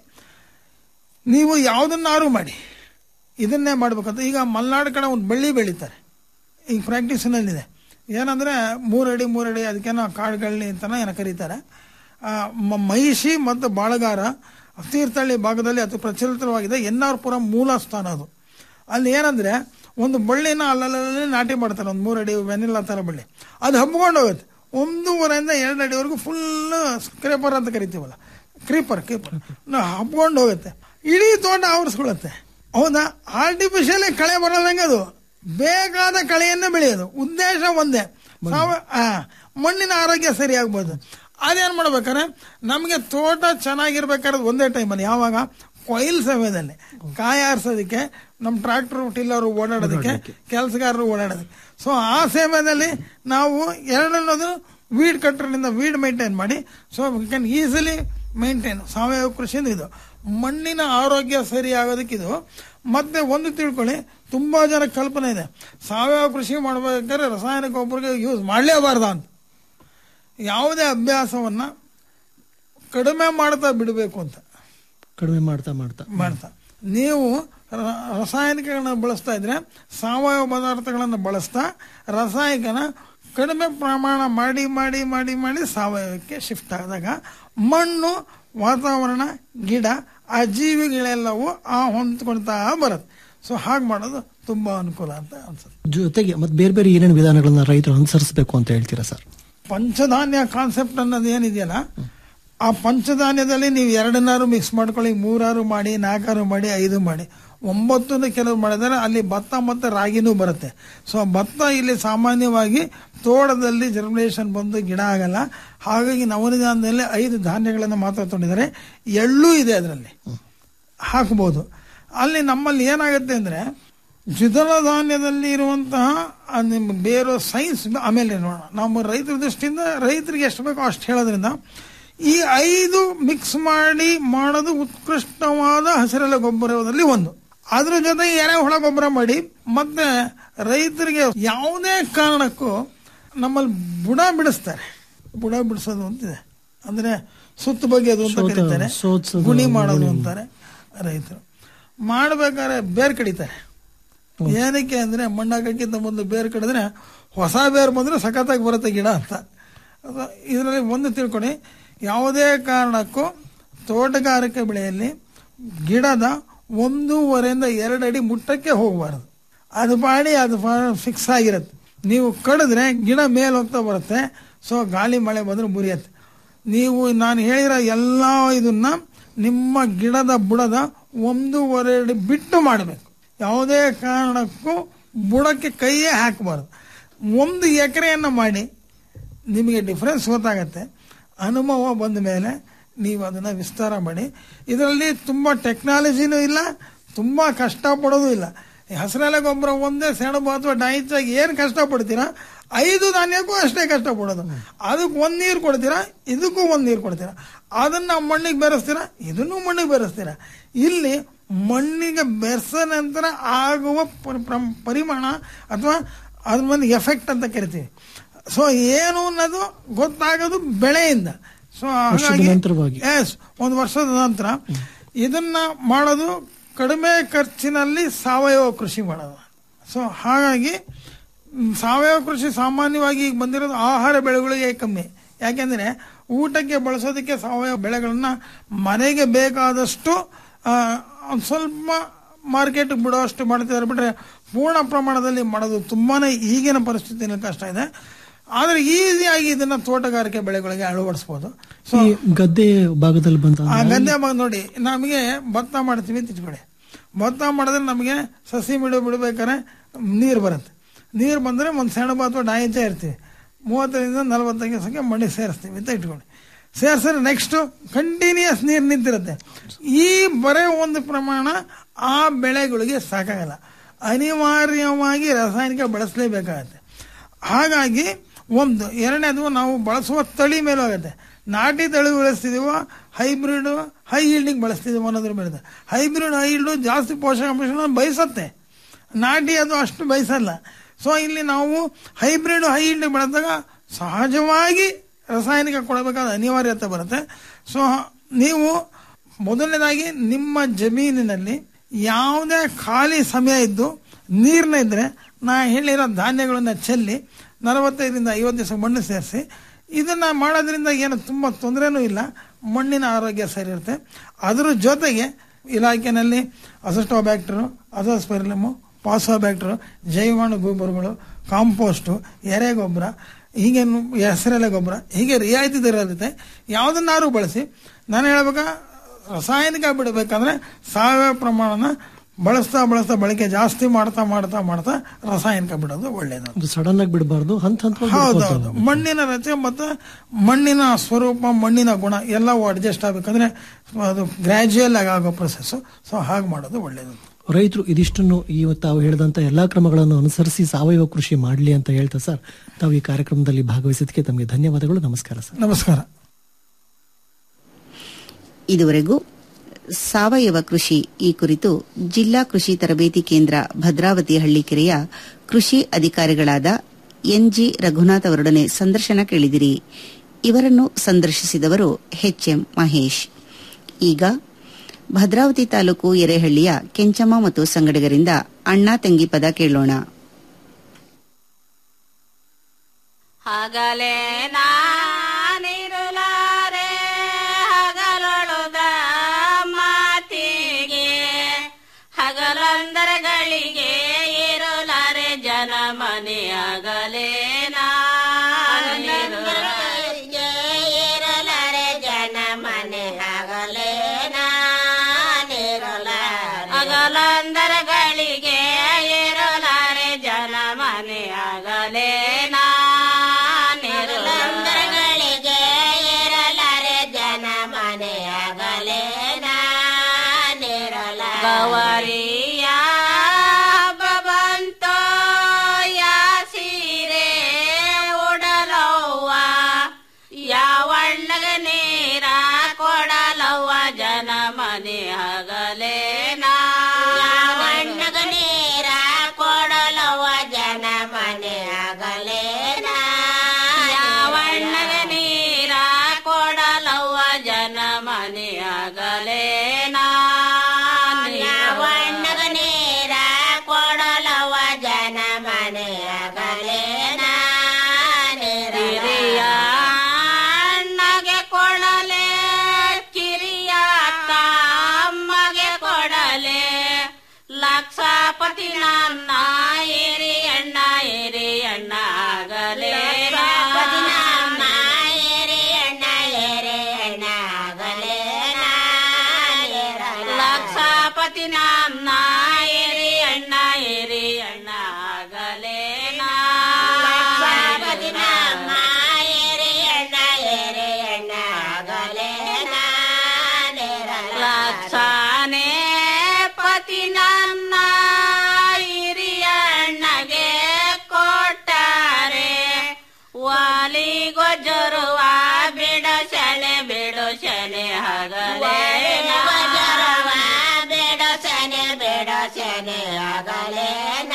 ನೀವು ಯಾವುದನ್ನಾರು ಮಾಡಿ ಇದನ್ನೇ ಮಾಡ್ಬೇಕಂತ ಈಗ ಮಲೆನಾಡು ಕಡೆ ಒಂದು ಬಳ್ಳಿ ಬೆಳೀತಾರೆ ಈಗ ಪ್ರಾಕ್ಟೀಸ್ನಲ್ಲಿದೆ ಏನಂದ್ರೆ ಮೂರಡಿ ಮೂರಡಿ ಅದಕ್ಕೇನೋ ಕಾಡುಗಳ್ಳಿ ಅಂತಾನೆ ಏನೋ ಕರೀತಾರೆ ಆ, ಮ- ಮಹಿಷಿ ಮತ್ತು ಬಾಳಗಾರ ತೀರ್ಥಹಳ್ಳಿ ಭಾಗದಲ್ಲಿ ಅತಿ ಪ್ರಚಲಿತವಾಗಿದೆ ಎನ್ ಆರ್ ಪುರ ಮೂಲ ಸ್ಥಾನ ಅದು ಅಲ್ಲಿ ಏನಂದ್ರೆ ಒಂದು ಬಳ್ಳಿನ ಅಲ್ಲಲ್ಲಿ ನಾಟಿ ಮಾಡ್ತಾರೆ ಒಂದು ಮೂರಡಿ ವೆನಿಲ್ಲಾ ತರ ಬಳ್ಳಿ ಅದು ಹಬ್ಕೊಂಡು ಹೋಗುತ್ತೆ ಒಂದೂವರೆಯಿಂದ ಎರಡು ಅಡಿವರೆಗೂ ಫುಲ್ ಕ್ರೇಪರ್ ಅಂತ ಕರಿತೀವಲ್ಲ ಕ್ರೀಪರ್ ಕ್ರೀಪರ್ ಹಬ್ಕೊಂಡು ಹೋಗುತ್ತೆ ಇಡೀ ತೋಟ ಆವರಿಸ್ಕೊಳ್ಳುತ್ತೆ ಹೌದಾ ಆರ್ಟಿಫಿಷಿಯಲ್ ಕಳೆ ಬರೋದಂಗೆ ಅದು ಬೇಕಾದ ಕಳೆಯನ್ನೇ ಬೆಳೆಯೋದು ಉದ್ದೇಶ ಒಂದೇ ಸಾವ ಆ, ಮಣ್ಣಿನ ಆರೋಗ್ಯ ಸರಿ ಆಗ್ಬೋದು ಅದೇನ್ ಮಾಡ್ಬೇಕಾದ್ರೆ ನಮಗೆ ತೋಟ ಚೆನ್ನಾಗಿರ್ಬೇಕಾದ್ರೆ ಒಂದೇ ಟೈಮಲ್ಲಿ ಯಾವಾಗ ಕೊಯ್ಲ್ ಸಮಯದಲ್ಲಿ ಕಾಯಿ ಆರಿಸೋದಕ್ಕೆ ನಮ್ಮ ಟ್ರಾಕ್ಟರ್ ಟಿಲ್ಲರ್ ಓಡಾಡೋದಕ್ಕೆ ಕೆಲಸಗಾರರು ಓಡಾಡೋದಕ್ಕೆ ಸೊ ಆ ಸಮಯದಲ್ಲಿ ನಾವು ಎರಡನ್ನೋದು ವೀಡ್ ಕಟ್ರನಿಂದ ವೀಡ್ ಮೇಂಟೈನ್ ಮಾಡಿ so we can easily maintain ಸಾವಯವ ಕೃಷಿಯಿಂದ ಇದು ಮಣ್ಣಿನ ಆರೋಗ್ಯ ಸರಿ ಆಗೋದಕ್ಕೆ ಇದು ಮತ್ತೆ ಒಂದು ತಿಳ್ಕೊಳ್ಳಿ ತುಂಬಾ ಜನ ಕಲ್ಪನೆ ಇದೆ ಸಾವಯವ ಕೃಷಿ ಮಾಡಬೇಕಾದ್ರೆ ರಾಸಾಯನಿಕ ಗೊಬ್ಬರ ಯೂಸ್ ಮಾಡಲೇಬಾರ್ದ ಅಂತ ಯಾವುದೇ ಅಭ್ಯಾಸವನ್ನ ಕಡಿಮೆ ಮಾಡ್ತಾ ಬಿಡಬೇಕು ಅಂತ ಕಡಿಮೆ ಮಾಡ್ತಾ ಮಾಡ್ತಾ ಮಾಡ್ತಾ ನೀವು ರ- ರಾಸಾಯನಿಕಗಳನ್ನ ಬಳಸ್ತಾ ಇದ್ರೆ ಸಾವಯವ ಪದಾರ್ಥಗಳನ್ನು ಬಳಸ್ತಾ ರಾಸಾಯನಿಕನ ಕಡಿಮೆ ಪ್ರಮಾಣ ಮಾಡಿ ಮಾಡಿ ಮಾಡಿ ಮಾಡಿ ಸಾವಯವಕ್ಕೆ ಶಿಫ್ಟ್ ಆದಾಗ ಮಣ್ಣು ವಾತಾವರಣ ಗಿಡ ಆ ಜೀವಿಗಳೆಲ್ಲವೂ ಆ ಹೊಂದ್ಕೊಳ್ತಾ ಬರುತ್ತೆ ಸೊ ಹಾಗೆ ಮಾಡೋದು ತುಂಬಾ ಅನುಕೂಲ ಅಂತ ಅನ್ಸುತ್ತೆ ಜೊತೆಗೆ ಮತ್ತೆ ಬೇರೆ ಬೇರೆ ಏನೇನು ವಿಧಾನಗಳನ್ನ ರೈತರು ಅನುಸರಿಸಬೇಕು ಅಂತ ಹೇಳ್ತೀರಾ ಸರ್ ಪಂಚಧಾನ್ಯ ಕಾನ್ಸೆಪ್ಟ್ ಅನ್ನೋದು ಏನಿದೆಯಲ್ಲ ಆ ಪಂಚಧಾನ್ಯದಲ್ಲಿ ನೀವು ಎರಡನ್ನಾರು ಮಿಕ್ಸ್ ಮಾಡ್ಕೊಳ್ಳಿ ಮೂರಾರು ಮಾಡಿ ನಾಲ್ಕಾರು ಮಾಡಿ ಐದು ಮಾಡಿ ಒಂಬತ್ತನ್ನು ಕೆಲವು ಮಾಡಿದರೆ ಅಲ್ಲಿ ಭತ್ತ ಮತ್ತು ರಾಗಿನೂ ಬರುತ್ತೆ ಸೊ ಭತ್ತ ಇಲ್ಲಿ ಸಾಮಾನ್ಯವಾಗಿ ತೋಟದಲ್ಲಿ ಜರ್ಮಿನೇಷನ್ ಬಂದು ಗಿಡ ಆಗಲ್ಲ ಹಾಗಾಗಿ ನವನಿಧಾನದಲ್ಲಿ ಐದು ಧಾನ್ಯಗಳನ್ನು ಮಾತ್ರ ತೊಗೊಂಡಿದ್ದಾರೆ ಎಳ್ಳು ಇದೆ ಅದರಲ್ಲಿ ಹಾಕಬಹುದು ಅಲ್ಲಿ ನಮ್ಮಲ್ಲಿ ಏನಾಗುತ್ತೆ ಅಂದ್ರೆ ದ್ವಿದಳ ಧಾನ್ಯದಲ್ಲಿ ಇರುವಂತಹ ಆ ನಿಮ್ಮ ಬೇರೋ ಸೈನ್ಸ್ ಆಮೇಲೆ ನೋಡೋಣ ನಮ್ಮ ರೈತರ ದೃಷ್ಟಿಯಿಂದ ರೈತರಿಗೆ ಎಷ್ಟು ಬೇಕೋ ಅಷ್ಟು ಹೇಳೋದ್ರಿಂದ ಈ ಐದು ಮಿಕ್ಸ್ ಮಾಡಿ ಮಾಡೋದು ಉತ್ಕೃಷ್ಟವಾದ ಹಸಿರೆಲೆ ಗೊಬ್ಬರದಲ್ಲಿ ಒಂದು ಅದ್ರ ಜೊತೆ ಎರೆಹುಳ ಗೊಬ್ಬರ ಮಾಡಿ ಮತ್ತೆ ರೈತರಿಗೆ ಯಾವುದೇ ಕಾರಣಕ್ಕೂ ನಮ್ಮಲ್ಲಿ ಬುಡ ಬಿಡಿಸ್ತಾರೆ ಬುಡ ಬಿಡಿಸೋದು ಅಂತಿದೆ ಅಂದ್ರೆ ಸುತ್ತು ಬಗೆಯೋದು ಅಂತ ಸೋತ- ಕರೀತಾರೆ ಸೋತ್ಸೋದು, ಗುಣಿ ಮಾಡೋದು ಗುಣಿ. ಅಂತಾರೆ ರೈತರು ಮಾಡ್ಬೇಕಾದ್ರೆ ಬೇರ್ ಕಡಿತಾರೆ ಏನಕ್ಕೆ ಅಂದ್ರೆ ಮಣ್ಣಾಕಕ್ಕಿಂತ ಮೊದಲು ಬೇರ್ ಕಡಿದ್ರೆ ಹೊಸ ಬೇರ್ ಬಂದ್ರೆ ಸಖತ್ತಾಗಿ ಬರುತ್ತೆ ಗಿಡ ಅಂತ ಇದರಲ್ಲಿ ಒಂದು ತಿಳ್ಕೊಳ್ಳಿ ಯಾವುದೇ ಕಾರಣಕ್ಕೂ ತೋಟಗಾರಿಕೆ ಬೆಳೆಯಲ್ಲಿ ಗಿಡದ ಒಂದೂವರೆಯಿಂದ ಎರಡು ಅಡಿ ಮುಟ್ಟಕ್ಕೆ ಹೋಗಬಾರದು ಅದು ಪಾಡಿ ಅದು ಫಿಕ್ಸ್ ಆಗಿರುತ್ತೆ ನೀವು ಕಡಿದ್ರೆ ಗಿಡ ಮೇಲೆ ಹೋಗ್ತಾ ಬರುತ್ತೆ ಸೊ ಗಾಳಿ ಮಳೆ ಬಂದ್ರೆ ಮುರಿಯತ್ತೆ ನೀವು ನಾನು ಹೇಳಿರೋ ಎಲ್ಲ ಇದನ್ನ ನಿಮ್ಮ ಗಿಡದ ಬುಡದ ಒಂದೂವರೆ ಅಡಿ ಬಿಟ್ಟು ಮಾಡಬೇಕು ಯಾವುದೇ ಕಾರಣಕ್ಕೂ ಬುಡಕ್ಕೆ ಕೈಯೇ ಹಾಕಬಾರ್ದು ಒಂದು ಎಕರೆಯನ್ನು ಮಾಡಿ ನಿಮಗೆ ಡಿಫ್ರೆನ್ಸ್ ಗೊತ್ತಾಗತ್ತೆ ಅನುಭವ ಬಂದ ಮೇಲೆ ನೀವು ಅದನ್ನ ವಿಸ್ತಾರ ಮಾಡಿ ಇದರಲ್ಲಿ ತುಂಬಾ ಟೆಕ್ನಾಲಜಿನೂ ಇಲ್ಲ ತುಂಬಾ ಕಷ್ಟಪಡೋದು ಇಲ್ಲ ಈ ಹಸಿರೆಲೆ ಗೊಬ್ಬರ ಒಂದೇ ಸೆಣಬು ಅಥವಾ ಡೈಚಾಗಿ ಏನು ಕಷ್ಟಪಡ್ತೀರಾ ಐದು ಧಾನ್ಯಕ್ಕೂ ಅಷ್ಟೇ ಕಷ್ಟಪಡೋದು ಅದಕ್ಕೆ ಒಂದ್ ನೀರು ಕೊಡ್ತೀರಾ ಇದಕ್ಕೂ ಒಂದ್ ನೀರು ಕೊಡ್ತೀರಾ ಅದನ್ನ ಮಣ್ಣಿಗೆ ಬೆರೆಸ್ತೀರಾ ಇದನ್ನು ಮಣ್ಣಿಗೆ ಬೆರೆಸ್ತೀರಾ ಇಲ್ಲಿ ಮಣ್ಣಿಗೆ ಬೆರೆಸ ನಂತರ ಆಗುವ ಪರಿ- ಪ್ರಮ್- ಪರಿಮಾಣ ಅಥವಾ ಅದ್ರ ಒಂದು ಎಫೆಕ್ಟ್ ಅಂತ ಕರಿತೀವಿ ಸೊ ಏನು ಅನ್ನೋದು ಗೊತ್ತಾಗೋದು ಬೆಳೆಯಿಂದ ಸೊ ವರ್ಷದ ಹಾಗಾಗಿ ನಂತರವಾಗಿ. ಎಸ್ ಒಂದು ವರ್ಷದ ನಂತರ ಇದನ್ನ ಮಾಡೋದು ಕಡಿಮೆ ಖರ್ಚಿನಲ್ಲಿ ಸಾವಯವ ಕೃಷಿ ಮಾಡೋದು ಸೊ ಹಾಗಾಗಿ ಮ್, ಸಾವಯವ ಕೃಷಿ ಸಾಮಾನ್ಯವಾಗಿ ಈಗ ಬಂದಿರೋದು ಆಹಾರ ಬೆಳೆಗಳಿಗೆ ಕಮ್ಮಿ ಯಾಕೆಂದ್ರೆ ಊಟಕ್ಕೆ ಬಳಸೋದಕ್ಕೆ ಸಾವಯವ ಬೆಳೆಗಳನ್ನ ಮನೆಗೆ ಬೇಕಾದಷ್ಟು ಆ, ಒಂದ್ ಸ್ವಲ್ಪ ಮಾರ್ಕೆಟ್ ಬಿಡೋಷ್ಟು ಮಾಡ್ತಿದ್ದಾರೆ ಬಿಟ್ರೆ ಪೂರ್ಣ ಪ್ರಮಾಣದಲ್ಲಿ ಮಾಡೋದು ತುಂಬಾನೇ ಈಗಿನ ಪರಿಸ್ಥಿತಿಯಲ್ಲಿ ಕಷ್ಟ ಇದೆ ಆದ್ರೆ ಈಸಿಯಾಗಿ ಇದನ್ನ ತೋಟಗಾರಿಕೆ ಬೆಳೆಗಳಿಗೆ ಅಳವಡಿಸಬಹುದು ಸೊ ಈ ಗದ್ದೆ ಭಾಗದಲ್ಲಿ ಬಂತ ಆ ಗದ್ದೆ ಭಾಗ ನೋಡಿ ನಮಗೆ ಭತ್ತ ಮಾಡ್ತೀವಿ ಅಂತ ಇಟ್ಕೊಳ್ಳಿ ಭತ್ತ ಮಾಡಿದ್ರೆ ನಮಗೆ ಸಸಿ ಬಿಡು ಬಿಡ್ಬೇಕಾದ್ರೆ ನೀರು ಬರುತ್ತೆ ನೀರು ಬಂದ್ರೆ ಒಂದು ಸೆಣಬು ಅಥವಾ ಡಾಯಿಂಚ ಇರ್ತೀವಿ ಮೂವತ್ತರಿಂದ ನಲವತ್ತೈದು ಸಂಖ್ಯೆ ಮಣ್ಣಿಗೆ ಸೇರಿಸ್ತೀವಿ ಅಂತ ಇಟ್ಕೊಳ್ಳಿ ಸೇರಿಸಿದ್ರೆ ನೆಕ್ಸ್ಟ್ ಕಂಟಿನ್ಯೂಸ್ ನೀರು ನಿಂತಿರುತ್ತೆ ಈ ಬರೇ ಒಂದು ಪ್ರಮಾಣ ಆ ಬೆಳೆಗಳಿಗೆ ಸಾಕಾಗಲ್ಲ ಅನಿವಾರ್ಯವಾಗಿ ರಾಸಾಯನಿಕ ಬಳಸಲೇಬೇಕಾಗತ್ತೆ ಹಾಗಾಗಿ ಒಂದು ಎರಡನೇದು ನಾವು ಬಳಸುವ ತಳಿ ಮೇಲೆ ಹೋಗುತ್ತೆ ನಾಟಿ ತಳಿ ಬಳಸ್ತಿದೀವೋ ಹೈಬ್ರಿಡ್ ಹೈ ಈಲ್ಡಿಂಗ್ ಬಳಸ್ತಿದೀವೋ ಅನ್ನೋದ್ರ ಮೇಲೆ ಹೈಬ್ರಿಡ್ ಹೈ ಈಲ್ಡ್ ಜಾಸ್ತಿ ಪೋಷಕಾಂಶಗಳನ್ನ ಬಯಸತ್ತೆ ನಾಟಿ ಅದು ಅಷ್ಟು ಬಯಸಲ್ಲ ಸೊ ಇಲ್ಲಿ ನಾವು ಹೈಬ್ರಿಡ್ ಹೈ ಈಲ್ಡ್ ಬೆಳೆದಾಗ ಸಹಜವಾಗಿ ರಾಸಾಯನಿಕ ಕೊಡಬೇಕಾದ ಅನಿವಾರ್ಯತೆ ಬರುತ್ತೆ ಸೊ ನೀವು ಮೊದಲನೇದಾಗಿ ನಿಮ್ಮ ಜಮೀನಿನಲ್ಲಿ ಯಾವುದೇ ಖಾಲಿ ಸಮಯ ಇದ್ದು ನೀರ್ನ ಇದ್ರೆ ನಾ ಹೇಳಿರೋ ಧಾನ್ಯಗಳನ್ನ ಚೆಲ್ಲಿ ನಲವತ್ತೈದರಿಂದ ಐವತ್ತು ದಿವಸ ಮಣ್ಣು ಸೇರಿಸಿ ಇದನ್ನ ಮಾಡೋದ್ರಿಂದ ಏನು ತುಂಬಾ ತೊಂದರೆನೂ ಇಲ್ಲ ಮಣ್ಣಿನ ಆರೋಗ್ಯ ಸರಿ ಇರುತ್ತೆ ಅದ್ರ ಜೊತೆಗೆ ಇಲಾಖೆನಲ್ಲಿ ಅಸಿಸ್ಟೋಬ್ಯಾಕ್ಟರು ಅಸೋಸ್ಪೆರಿಲಮು ಪಾಸೋಬ್ಯಾಕ್ಟರು ಜೈವಾಣು ಗೊಬ್ಬರಗಳು ಕಾಂಪೋಸ್ಟು ಎರೆಗೊಬ್ಬರ ಹೀಗೆ ಹೆಸರೆಲೆ ಗೊಬ್ಬರ ಹೀಗೆ ರಿಯಾಯಿತಿ ದರಲ್ಲಿರುತ್ತೆ ಯಾವುದನ್ನಾರು ಬಳಸಿ ನಾನು ಹೇಳ್ಬೇಕಾ ರಾಸಾಯನಿಕ ಬಿಡಬೇಕಂದ್ರೆ ಸಾವಯವ ಪ್ರಮಾಣನ ಬಳಸ್ತಾ ಬಳಸ್ತಾ ಬಳಕೆ ಜಾಸ್ತಿ ಮಾಡ್ತಾ ಮಾಡ್ತಾ ಮಾಡ್ತಾ ರಾಸಾಯನಿಕ ಬಿಡೋದು ಒಳ್ಳೇದು ಸಡನ್ ಆಗಿ ಬಿಡಬಾರ್ದು ಹಂತ ಹಂತವಾಗಿ ಹೌದೌದು ಬಿಡ್ಬೋದು. ಮಣ್ಣಿನ ರಚನೆ ಮತ್ತು ಮಣ್ಣಿನ ಸ್ವರೂಪ ಮಣ್ಣಿನ ಗುಣ ಎಲ್ಲವೂ ಅಡ್ಜಸ್ಟ್ ಆಗಬೇಕಂದ್ರೆ ಅದು ಗ್ರಾಜುಯಲ್ ಆಗಿ ಆಗೋ ಪ್ರೊಸೆಸ್ ಸೊ ಹಾಗೆ ಮಾಡೋದು ಒಳ್ಳೇದು ರೈತರು ಇದಿಷ್ಟನ್ನು ಇವತ್ತು ತಾವು ಹೇಳಿದಂತ ಎಲ್ಲಾ ಕ್ರಮಗಳನ್ನು ಅನುಸರಿಸಿ ಸಾವಯವ ಕೃಷಿ ಮಾಡಲಿ ಅಂತ ಹೇಳ್ತಾ ಸರ್ ತಾವು ಈ ಕಾರ್ಯಕ್ರಮದಲ್ಲಿ ಭಾಗವಹಿಸಿದ್ದಕ್ಕೆ ತಮಗೆ ಧನ್ಯವಾದಗಳು ನಮಸ್ಕಾರ ಸರ್ ನಮಸ್ಕಾರ ಇದುವರೆಗೂ ಸಾವಯವ ಕೃಷಿ ಈ ಕುರಿತು ಜಿಲ್ಲಾ ಕೃಷಿ ತರಬೇತಿ ಕೇಂದ್ರ ಭದ್ರಾವತಿ ಹಳ್ಳಿಕೆರೆಯ ಕೃಷಿ ಅಧಿಕಾರಿಗಳಾದ ಎನ್ಜಿ ರಘುನಾಥ್ ಅವರೊಡನೆ ಸಂದರ್ಶನ ಕೇಳಿದಿರಿ ಇವರನ್ನು ಸಂದರ್ಶಿಸಿದವರು ಎಚ್ಎಂ ಮಹೇಶ್ ಈಗ ಭದ್ರಾವತಿ ತಾಲೂಕು ಎರೆಹಳ್ಳಿಯ ಕೆಂಚಮ್ಮ ಮತ್ತು ಸಂಗಡಿಗರಿಂದ ಅಣ್ಣ ತಂಗಿ ಪದ ಕೇಳೋಣ ಹಗಲೇ ನಾನಿರುಲಾರೆ ಹಗಲೊಳುದ ಮಾತಿಗೆ ಹಗಲಂದರಗಳಿಗೆ ಇರುಲಾರೆ ಜನ ಮನೆ ಹಗಲೇ ನಾನಿರುಲಾರೆ ಇರಲಾರೆ ಜನ ಮನೆ ಹಗಲೇ ನಾನಿರುಲಾರೆ ಹಗಲಂದರಗಳಿಗೆ ಇರುಲಾರೆ ಜನ ಮನೆ ಹಗಲೇ ನಾನಿರುಲಾರೆ ಇರಲಾರೆ ಜನ ಮನೆ ಹಗಲೇ ನಾನಿರಲಾರೆ ಗವರಿಯ ಹಬ್ಬ ಬಂತೋ ಯಾ ಸೀರೆ ಉಡಲವ್ವ ಯಾವಣ್ಣಗ ನೀರ ಕೊಡಲವ್ವ ಜನ ಮನೆ ಹಗಲೇ ಯಾವಣ್ಣಗ ನೀರ ಕೊಡಲವ್ವ ಜನ ಮನೆ ಹಗಲೇ ಯಾವಣ್ಣಗ ನೀರ ಕೊಡಲವ್ವ ಜನ ಮನೆ ಹಗಲೇ ಯಾವಣ್ಣಗ ನೀರ ಕೊಡಲವ್ವ ಜನ ಮನೆ ಹಗಲೇ ಹಿರಿಯ ಅಣ್ಣಗೆ ಕೊಡಲೆ ಕಿರಿಯ ತಮ್ಮಗೆ ಕೊಡಲೆ ಲಕ್ಷಪತಿ ನನ್ನ ಹಿರಿ ಅಣ್ಣ ಹಿರಿ ಅಣ್ಣ ಆಗಲೇ ನನ್ನ ಹಿರಿ ಅಣ್ಣ ಹಿರಿ ಅಣ್ಣ ಆಗಲೇ ಲಕ್ಷಪತಿ ನನ್ನ ಹಿರಿ ಅಣ್ಣ ಹಿರಿ ಅಣ್ಣ ಆಗಲೇ ಲಕ್ಷಪತಿ ನಮ್ಮ ಹಿರಿ ಅಣ್ಣ ಹಿರಿ ಅಣ್ಣ ಆಗಲೇ ಲಕ್ಷಾನೇ ಪತಿ ನನ್ನ ಹಿರಿಯಣ್ಣಗೆ ಕೊಟ್ಟಾರೆ ವಾಲಿ ಗೊಜರುವ ಬಿಡ ಶನೆ ಬಿಡು ಶನೆ ಹಗಲೇ ಗೊಜರುವ ಬಿಡ ಶನೆ ಬಿಡ ಶನೆ ಹಗಲೇ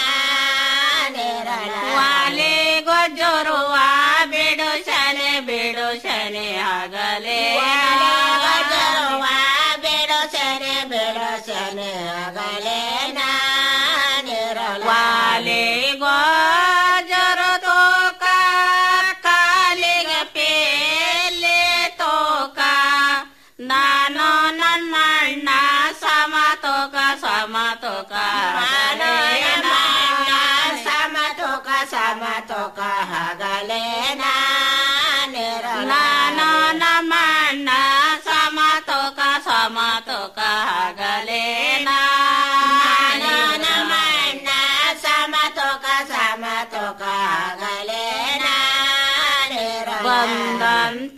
ವಾಲಿ ಗೊಜರುವ ಬಿಡು ಶನೆ ಬಿಡು ಶನೆ ಹಗಲೇ ಗೊಜರುವ ಬಿಡು ಶನೆ ಬಿಡು ಶನೆ ಹಗಲೇ ವಾಲಿ ಗೋಜರು ತೋಕ ಕಾಲಿಗೆ ಪೇಲೆ ತೋಕ ನಾನು ನನ್ನ ಅಣ್ಣ ಸಮ ತೋಕ ಸಮ ತೋಕ ಸಮ ತೋಕ ಸಮ ತೋಕ ಹಗಲೇ ನಾನು ನಮ್ಮ ಅಣ್ಣ ಸಮ ತೋಕ ಸಮ ತೋಕ ಹಗಲೇ ನಾನು ನಮ್ಮ ಅಣ್ಣ ಸಮ ತೋಕ ಸಮ ತೋಕ ಹಗಲೇ ಬಂದಂತ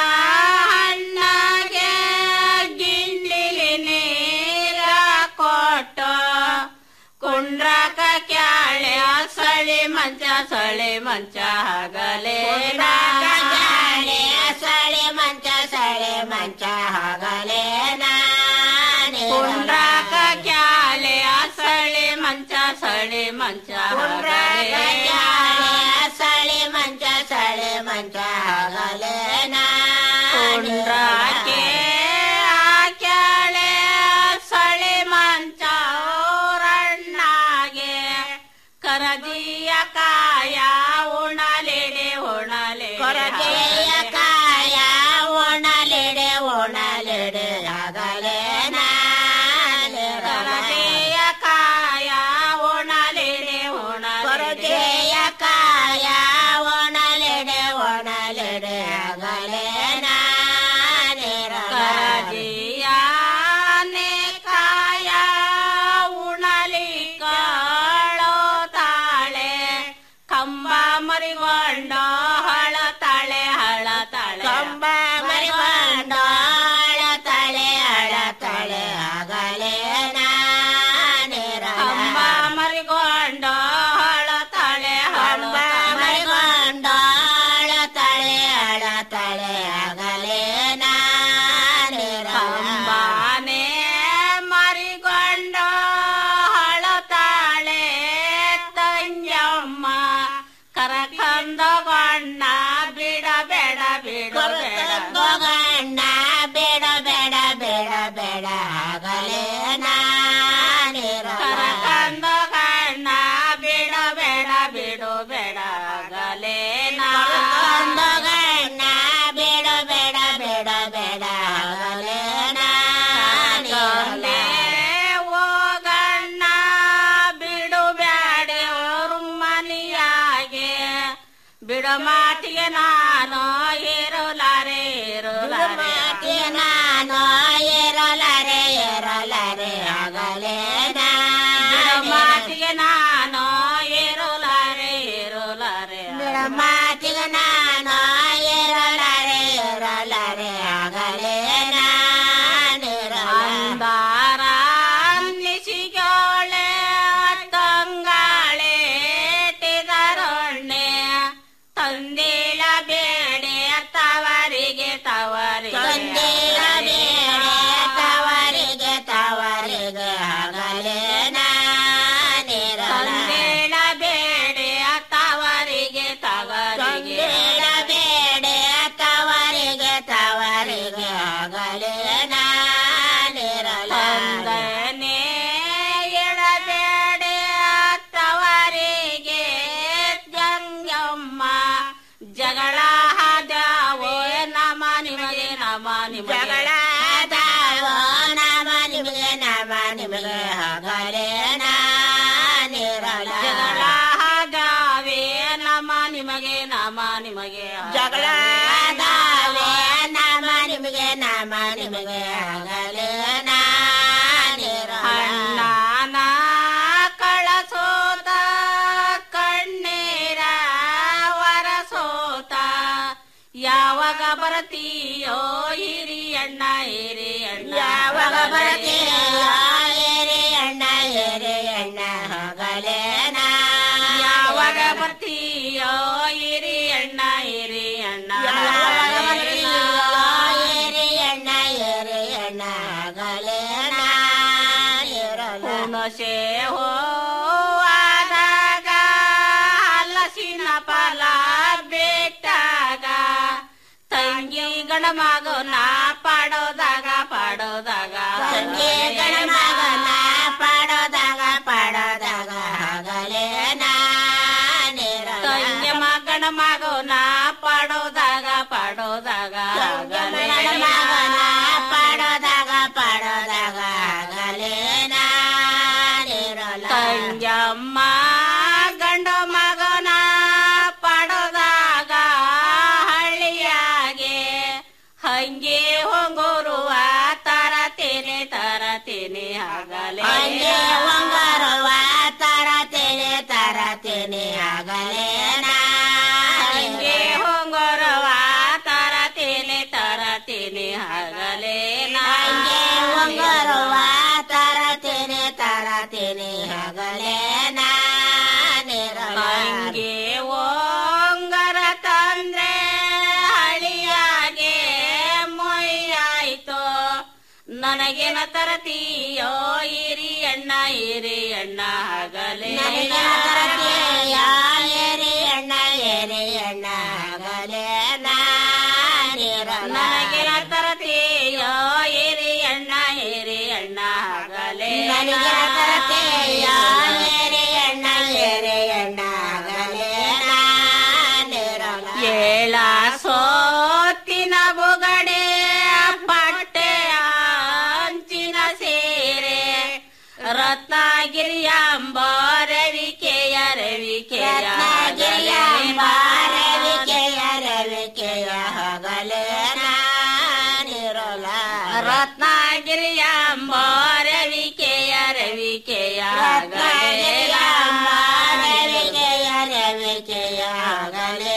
ಹಣ್ಣಗೆ ಗಿಂಡಿಲಿ ನೀರ ಕೊಟ್ಟು ಕುಂಡ್ರಕ ಕ್ಯಾಳೆ ಸಳಿ ಮಂಚ ಸಳಿ ಮಂಚ ಹಗಲೇ ಕ್ಯಾಳೆ ಸಳಿ ಮಂಚ ಸಳಿ ಮಂಚ ಹಗಲೇ ಕುಂಡ್ರಕ ಕ್ಯಾಳೆ ಸಳಿ ಮಂಚ ಸಳಿ ಮಂಚ ಹಗಲೇ ಸಳಿ ಮಂಚ ಸಳಿ ಮಂಚ ಹಗಲೇ ಕುಂಡ್ರಕ್ಕೆ ಕ್ಯಾಳೆ ಸಳಿ ಮಂಚ ರಣ್ಣಾಗೆ ಕರದಿಯ ಕಾಯ ಉಣಲೆಡೆ ಉಣಲೆ ಕರದಿಯ ಕಾಯ ಉಣಲೆಡೆ ಉಣಲೆಡೆ ಆಗಲೇ ಕರದಿಯ ಕಾಯ ಉಣಲೆಡೆ ಉಣಲೆಡೆಯ ಕಾಯ ಒಣಲೆಡೆ ಒಣಲೆಡೆ ಆಗಲೇ ಕರದಿಯ ಕಾಯ ಉಣಲಿ ಕಾಳೋ ತಾಳೆ ಕಂಬ ಮರಿಗೊಂಡ ಹಳ ತಾಳೆ ಹಳ ತಾಳೆ ಕಂಬ ಮರಿಗೊಂಡ ಹಳ ತಾಳೆ ಹಳ ತಾಳೆ ಆಗಲೇ ಕಂಬ ಮರಿಗೊಂಡ ಹಳ ತಾಳೆ ಹಳ ಮರಿಗೊಂಡ ಹಳ ತಾಳೆ ಹಳ ತಾಳೆ ಆಗಲೇ ಕಂಬಾನೆ ಮರಿಗೊಂಡ ಹಳ ತಾಳೆ ತಂಜಮ್ಮ ಕರಕಂದಗಳ ಬಿಡು ಮಾತಿಗೆ ನಾನು ಏರೋಲಾರೆ ಏರೋಲಾರೆ ಮಾತಿಗೆ ನಾನು ಏರೋಲಾರೆ ಏರೋಲಾರೆ ಆಗಲೇ ಬಿಡು ಮಾತಿಗೆ ನಾನು ಏರೋಲಾರೆ ಏರೋಲಾರೆ ಬಿಡು ಮಾತಿಗೆ ನಾನು ಏರೋಲಾರೆ ಏರೋಲಾರೆ ಆಗಲೇ ಅಂದಾರ ನಿಸಿಗೋಳೆ ತಂಗಾಳೆ ಟಿದರೊಣ್ಣೆ ತಂದಿಳ ಬೇಡೆ ತವರಿಗೆ ತವರಿಗೆ ತಂದಿಳ ಬೇಡೆ ತವರಿಗೆ ತವರಿಗೆ ಆಗಲೇ ತಂದಿಳ ಬೇಡೆ ತವರಿಗೆ ತವರಿಗೆ ಬೇಡೆ ತವರಿಗೆ ತವರಿಗೆ ಆಗಲೇ ತಂದನೆ ಎಡಬೇಡೆ ತವರಿಗೆ ಗಂಗಮ್ಮ ಜಗಳ ಹಾದಾವೋ ನಮ ನಿಮಗೆ ನಮ ನಿಮಗೆ ಜಗಳ ಹಾದಾವೋ ನಮ ನಿಮಗೆ ನಮ ನಿಮಗೆ ಆಗಲೇ ಜಗಳ ಹಾದಾವೆ ನಮ ನಿಮಗೆ ನಮ ನಿಮಗೆ ಜಗಳ ಹಾದಾವೆ ನಮ ನಿಮಗೆ ನಮ ನಿಮಗೆ ಆಗಲೇ ಅಣ್ಣನ ಕಳಸೋತ ಕಣ್ಣೀರ ವರಸೋತ ಯಾವಾಗ ಬರತೀಯೋ ಹಿರಿ ಅಣ್ಣ ಹಿರಿ ಅಣ್ಣ ಯಾವಾಗ ಬರತೀಯೋ ಹಿರಿ ಅಣ್ಣ ಹಿರಿ ಅಣ್ಣ ಆಗಲೇನ ಯಾವಾಗ ಬರ್ತೀಯೋ ಹಿರಿ ಅಣ್ಣ ಹಿರಿ ಅಣ್ಣ ಯಾವಾಗ ಬರ್ತೀಯೋ ಹಿರಿ ಅಣ್ಣ ಹಿರಿ ಅಣ್ಣ ಆಗಲೇನ ಹುಣಸೆ ಹೋದಾಗ ಹಲಸಿನ ಫಲ ಬಿಟ್ಟಾಗ ತಂಗಿ ಗಣ ಮಗನ ಪಾಡೋದಾಗ ಪಾಡೋದಾಗ ತಂಗಿ ಗಣ ಮಗನ ಪಾಡೋದಾಗ ಪಾಡೋದಾಗ ಆಗಲೇನ ತಂಗಿ ಮಗನ ಮಗನ ಪಾಡೋದಾಗ ಪಾಡೋದಾಗ ಮಗನ ಪಾಡೋದಾಗ ಪಾಡೋದಾಗ ಆಗಲೇನ ತಂಜಮ್ಮ ಗಂಡ ಮಗನ ಪಡೋದಾಗ ಹಳ್ಳಿಯಾಗೆ ಹಂಗೆ ಹೊಂಗೋರುವ ತರತೇನೆ ತರತೇನೆ ಆಗಲೇ ಹಂಗೆ ಹೊಂಗೋರುವ ತರತೇನೆ ತರತೇನೆ ಆಗಲೇ ಹಂಗೆ ಹೊಂಗೋರುವ ತರತೇನೆ ತರತೇನೆ ಆಗಲೇ ಹಂಗೆ ಹೊಂಗೋರುವ ತರತೇನೆ ತರತೇನೆ ಆಗಲೇ ಹಂಗೆ ಓಂಗರ ತಂದ್ರೆ ಹಳಿಯಾಗೆ ಮೊಯ್ಯಾಯ್ತು ನನಗೇನ ತರತೀಯೋ ಹಿರಿ ಅಣ್ಣ ಹಿರಿ ಅಣ್ಣ ಆಗಲೇ ಏರಿ ಅಣ್ಣ ಏರಿ ಅಣ್ಣ ಆಗಲೇ ನನಗೇನ ತರತೀಯೋ ಹಿರಿ ಅಣ್ಣ ಹಿರಿ ಅಣ್ಣ ಆಗಲೇ ತರತೀಯೋ ಏರಿ ಅಣ್ಣ ಏರಿ ಅಣ್ಣ ಆಗಲೇ ಏಳ ಸೋತಿನ ಬುಗಡೆ ಪಟ್ಟೆ ಅಂಚಿನ ಸೇರೆ ರತ್ನಗಿರಿಯ ರವಿಕೆಯ ರವಿಕೆಯ ರವಿಕೆಯ ರವಿಕೆಯ ಹಗಲೇ ರತ್ನಗಿರಿಯ ರವಿಕೆಯ ರವಿಕೆಯ ರವಿಕೆಯ ರವಿಕೆಯ ಹಗಲೇ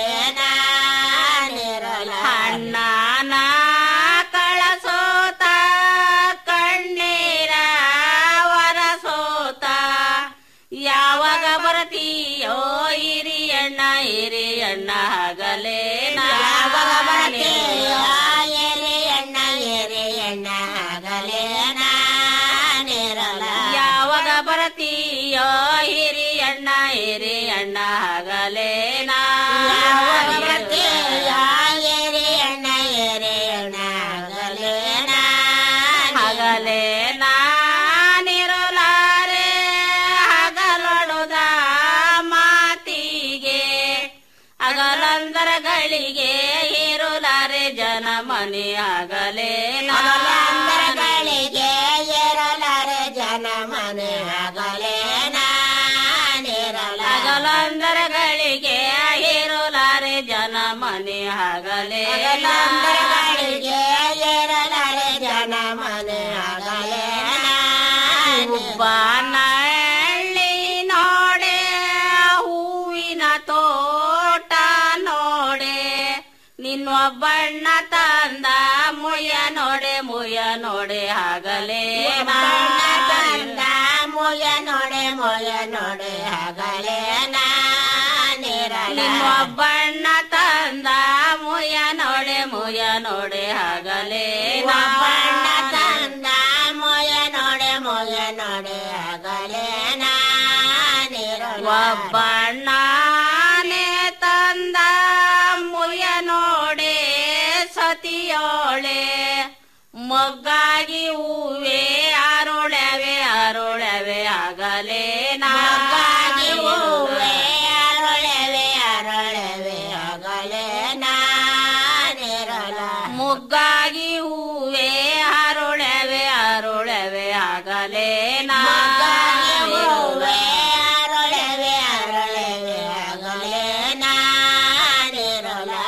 ಅಣ್ಣನ ಕಳಸೋತ ಕಣ್ಣೀರ ವರಸೋತ ಯಾವಾಗ ಬರತೀಯೋ ಹಿರಿ ಅಣ್ಣ ಹಿರಿ ಅಣ್ಣ ಹಗಲೇ ಯಾವಾಗ ಬರತೀಯೋ ಹಿರಿ ಅಣ್ಣ ಹಿರಿ ಅಣ್ಣ ಹಗಲೇ ಯಾವಾಗ ಬರತೀಯೋ ಹಿರಿ ಅಣ್ಣ ಹಿರಿ ಅಣ್ಣ ಹಗಲೇ ಯಾವಾಗ ಬರತೀಯೋ ಹಿರಿ ಅಣ್ಣ ಹಿರಿ ಅಣ್ಣ ಹಗಲೇ ಹಗಲೇ ನಾನಿರಲಾರೆ ಹಗಲೊಡುದ ಮಾತಿಗೆ ಅಗಲಂದರಗಳಿಗೆ ಇರುಲಾರೆ ಜನ ಮನೆ ಆಗಲೇ ನಾಗಲಂದರಗಳಿಗೆ ಇರಲಾರೆ ಜನ ಮನೆ ಆಗಲೇ ಅಗಲಂದರಗಳಿಗೆ ಇರುಲಾರೆ ಆಗಲೇ ಅಗಲಂಬರಗಳಿಗೆ ಏರಲಾರೆ ಜನ ಮನೆ ಆಗಲೇ ನಳ್ಳಿ ನೋಡೆ ಹೂವಿನ ತೋಟ ನೋಡೆ ನಿನ್ನೊಬ್ಬಣ್ಣ ತಂದ ಮುಯ ನೋಡೆ ಮುಯ ನೋಡೆ ಆಗಲೇ ತಂದ ಮೊಯ ನೋಡೆ ಮೊಯ ನೋಡೆ ಆಗಲೇ ನಾನಿರಲ ನಿನ್ನೊಬ್ಬಣ್ಣ ತಂದ ಮುಯ ನೋಡೆ ಮುಯ ನೋಡೆ ಆಗಲೇ ಒಬ್ಬಣ್ಣ ತಂದ ಮೊಯ ನೋಡೆ ಮೊಯ ನೋಡೆ ಆಗಲೇ ನಾನಿರಲ ಒಬ್ಬಣ್ಣನೆ ತಂದ ಮುಯ ನೋಡೆ ಸತಿಯೋಳೆ ಮೊಗ್ಗಾಗಿ ಹೂವೆ ಅರುಳವೆ ಅರುಳವೆ ಆಗಲೇ ಮೊಗ್ಗಾಗಿ ಹೂವೆ ಅರಳೆವೆ ಅರಳೆವೆ ಆಗಲೇ ನಾನಿರಲ ಮುಗ್ಗಾಗಿ ಹೂವೆ ಅರುಳವೆ ಅರುಳವೆ ಆಗಲೇ ಮೊಗ್ಗಾಗಿ ಹೂವೆ ಅರಳೆವೆ ಅರಳೆವೆ ಆಗಲೇ ನಾನಿರಲ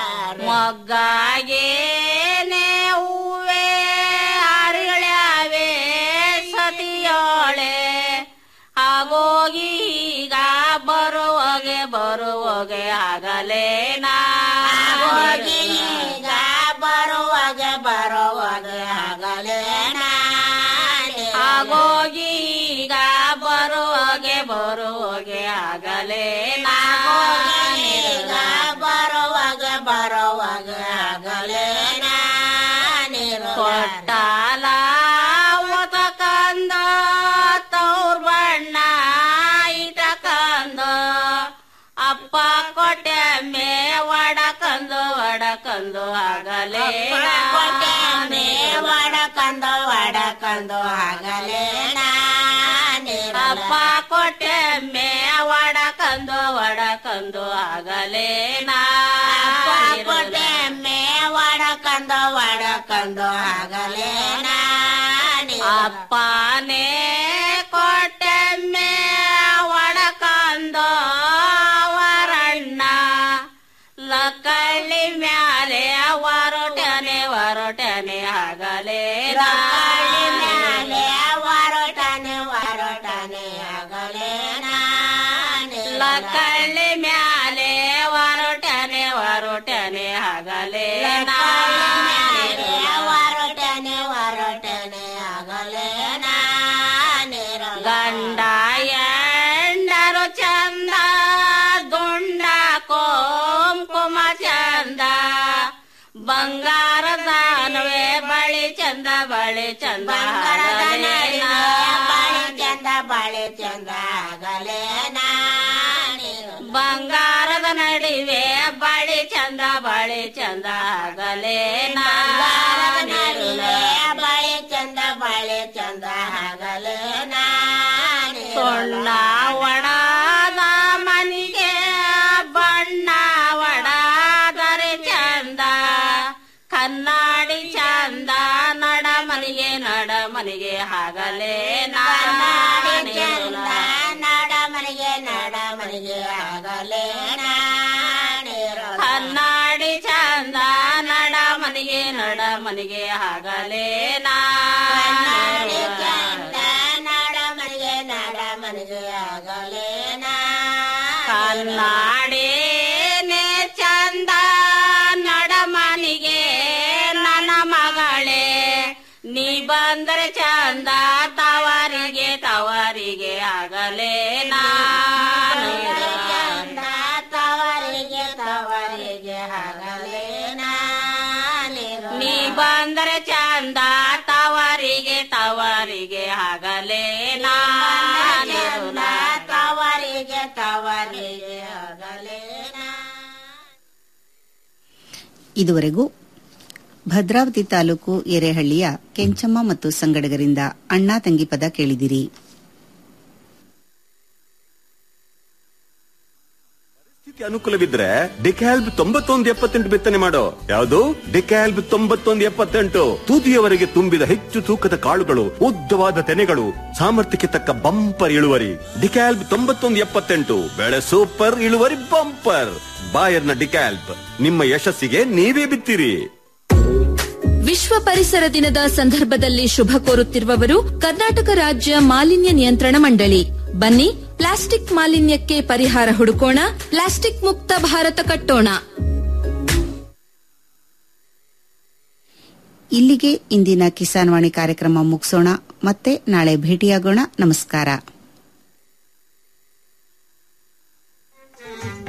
ಮೊಗ್ಗಾಗೇನೆ ಹೂವೆ ಅರಳವೆ ಸತಿಯೋಳೆ ಆಗೋಗಿ ಈಗ ಬರುವಗೆ ಬರುವಗೆ ಆಗಲೇ ಹೋಗಿ ಈಗ ಬರುವಾಗ ಬರುವಾಗ ಆಗಲೇ ನಾನಿರಲ ಆಗೋಗಿ ಈಗ ಬರುವಗೆ ಬರುವಗೆ ಆಗಲೇ ಈಗ ಬರುವಾಗ ಬರುವಾಗ ಆಗಲೇ ನಾನಿರಲ ಕೊಟ್ಟಾಲ ಒತಕಂದ ತೌರ್ ಬಣ್ಣ ಇಟಕಂದ ಅಪ್ಪ ಕೊಟ್ಟೆಮ್ಮೆ ಒಡಕಂದು ಒಡಕಂದು ಆಗಲೇ ಕೊಟ್ಟೆ ಒಡಕಂದು ಒಡಕಂದು ಆಗಲೇ ನಾನಿರಲ ಅಪ್ಪ ಕೊಟ್ಟೆಮ್ಮೆ ಒಡಕಂದು ಒಡಕಂದು ಆಗಲೇ ಕೊಟ್ಟೆ ಮೇ ಒಡಕಂದು ಒಡಕಂದು ಆಗಲೇ ನಾನಿರಲ ಅಪ್ಪನೇ ಕೊಟ್ಟೆಮ್ಮೆ ಒಡಕಂದು ವರಣ್ಣ ಲಕ್ಕಳ್ಳಿ ಮ್ಯಾಲೆ ಹೊರಟನೆ ಹೊರಟನೆ ಆಗಲೇ ರಕ್ಕಳ್ಳಿ ಮ್ಯಾಲೆ ಹೊರಟನೆ ಹೊರಟನೆ ಆಗಲೇ ನಾನಿರಲ ಲಕ್ಕಳ್ಳಿ ಮ್ಯಾಲೆ ಹೊರಟನೆ ಹೊರಟನೆ ಆಗಲೇ ಮ್ಯಾಲೆ ಹೊರಟನೆ ಹೊರಟನೆ ಆಗಲೇ ನಾನಿರಲ ಗಂಡ ಎಂಡರು ಚಂದ ದುಂಡ ಕುಂಕುಮ ಚಂದ ಬಂಗಾರದಾನವೇ ಬಳಿ ಚಂದ ಬಳಿ ಚಂದ ಬಂಗಾರದ ಆಗಲೇ ನಡುವೆ ಬಾಳೆ ಚಂದ ಬಾಳೆ ಚಂದ ಆಗಲೇ ನಾನಿರಲ ಬಂಗಾರದ ನಡುವೆ ಬಳಿ ಚಂದ ಬಳಿ ಚಂದ ಆಗಲೇ ಬಂಗಾರದ ನಾನಿರುಳ. ನಡುವೆ ಬಾಳೆ ಚಂದ ಬಾಳೆ ಚಂದ ಆಗಲೇ ನಾನಿರಲ ಸೊಣ್ಣ ಒಡದ ಮನಿಗೆ ಬಣ್ಣ ಒಡದರೆ ಚಂದ ಕನ್ನಡಿ ಚಂದ ನಡ ಮನಿಗೆ ನಡ ಮನಿಗೆ ಆಗಲೇ ಕನ್ನಡಿ ಚಂದ ನಾನಿರುಳ. ನಡ ಮನೆಗೆ ನಡ ಮನೆಗೆ ಆಗಲೇ ನಾನಿರಲ ಕನ್ನಡಿ ಚಂದ ನಡ ಮನಿಗೆ ನಡ ಮನಿಗೆ ಆಗಲೇ ಕನ್ನಡಿ ನಾನಿರುಳ. ಚಂದ ನಡ ಮನೆಗೆ ನಡ ಮನೆಗೆ ಆಗಲೇ ನಾನಿರಲ ಕನ್ನಡೇನೆ ಚಂದ ನಡಮನಿಗೆ ನನ್ನ ಮಗಳೇ ನೀ ಬಂದರೆ ಚಂದ ತವರಿಗೆ ತವರಿಗೆ ಆಗಲೇ ನಾನು ಚಂದ ತವರಿಗೆ ತವರಿಗೆ ಆಗಲೇ ನಾನಿರಲ ನೀ ಬಂದರೆ ಚಂದ ತವರಿಗೆ ತವರಿಗೆ ಆಗಲೇ ನಾನು ಚಂದ ತವರಿಗೆ ತವರಿಗೆ ಆಗಲೇ ಇದುವರೆಗೂ ಭದ್ರಾವತಿ ತಾಲೂಕು ಎರೆಹಳ್ಳಿಯ ಕೆಂಚಮ್ಮ ಮತ್ತು ಸಂಗಡಗರಿಂದ ಅಣ್ಣ ತಂಗಿ ಪದ ಕೇಳಿದಿರಿ ಪರಿಸ್ಥಿತಿ ಅನುಕೂಲವಿದ್ರೆ ಡಿಕ್ಯಾಲ್ಬ್ ತೊಂಬತ್ತೊಂದು ಎಪ್ಪತ್ತೆಂಟು ಬಿತ್ತನೆ ಮಾಡೋ ಯಾವುದು ಡಿಕ್ಯಾಲ್ಬ್ ತೊಂಬತ್ತೊಂದು ಎಪ್ಪತ್ತೆಂಟು ತುದಿಯವರೆಗೆ ತುಂಬಿದ ಹೆಚ್ಚು ತೂಕದ ಕಾಳುಗಳು ಉದ್ದವಾದ ತೆನೆಗಳು ಸಾಮರ್ಥ್ಯಕ್ಕೆ ತಕ್ಕ ಬಂಪರ್ ಇಳುವರಿ ಡಿಕ್ಯಾಲ್ಬ್ ತೊಂಬತ್ತೊಂದು ಎಪ್ಪತ್ತೆಂಟು ಬೆಳೆ ಸೂಪರ್ ಇಳುವರಿ ಬಂಪರ್ ಬಾಯರ್ನ ಡಿಕ್ಯಾಲ್ಪ್ ನಿಮ್ಮ ಯಶಸ್ಸಿಗೆ ನೀವೇ ಬಿತ್ತಿರಿ ವಿಶ್ವ ಪರಿಸರ ದಿನದ ಸಂದರ್ಭದಲ್ಲಿ ಶುಭ ಕೋರುತ್ತಿರುವವರು ಕರ್ನಾಟಕ ರಾಜ್ಯ ಮಾಲಿನ್ಯ ನಿಯಂತ್ರಣ ಮಂಡಳಿ ಬನ್ನಿ ಪ್ಲಾಸ್ಟಿಕ್ ಮಾಲಿನ್ಯಕ್ಕೆ ಪರಿಹಾರ ಹುಡುಕೋಣ ಪ್ಲಾಸ್ಟಿಕ್ ಮುಕ್ತ ಭಾರತ ಕಟ್ಟೋಣ ಇಲ್ಲಿಗೆ ಇಂದಿನ ಕಿಸಾನ್ ವಾಣಿ ಕಾರ್ಯಕ್ರಮ ಮುಗಿಸೋಣ ಮತ್ತೆ ನಾಳೆ ಭೇಟಿಯಾಗೋಣ ನಮಸ್ಕಾರ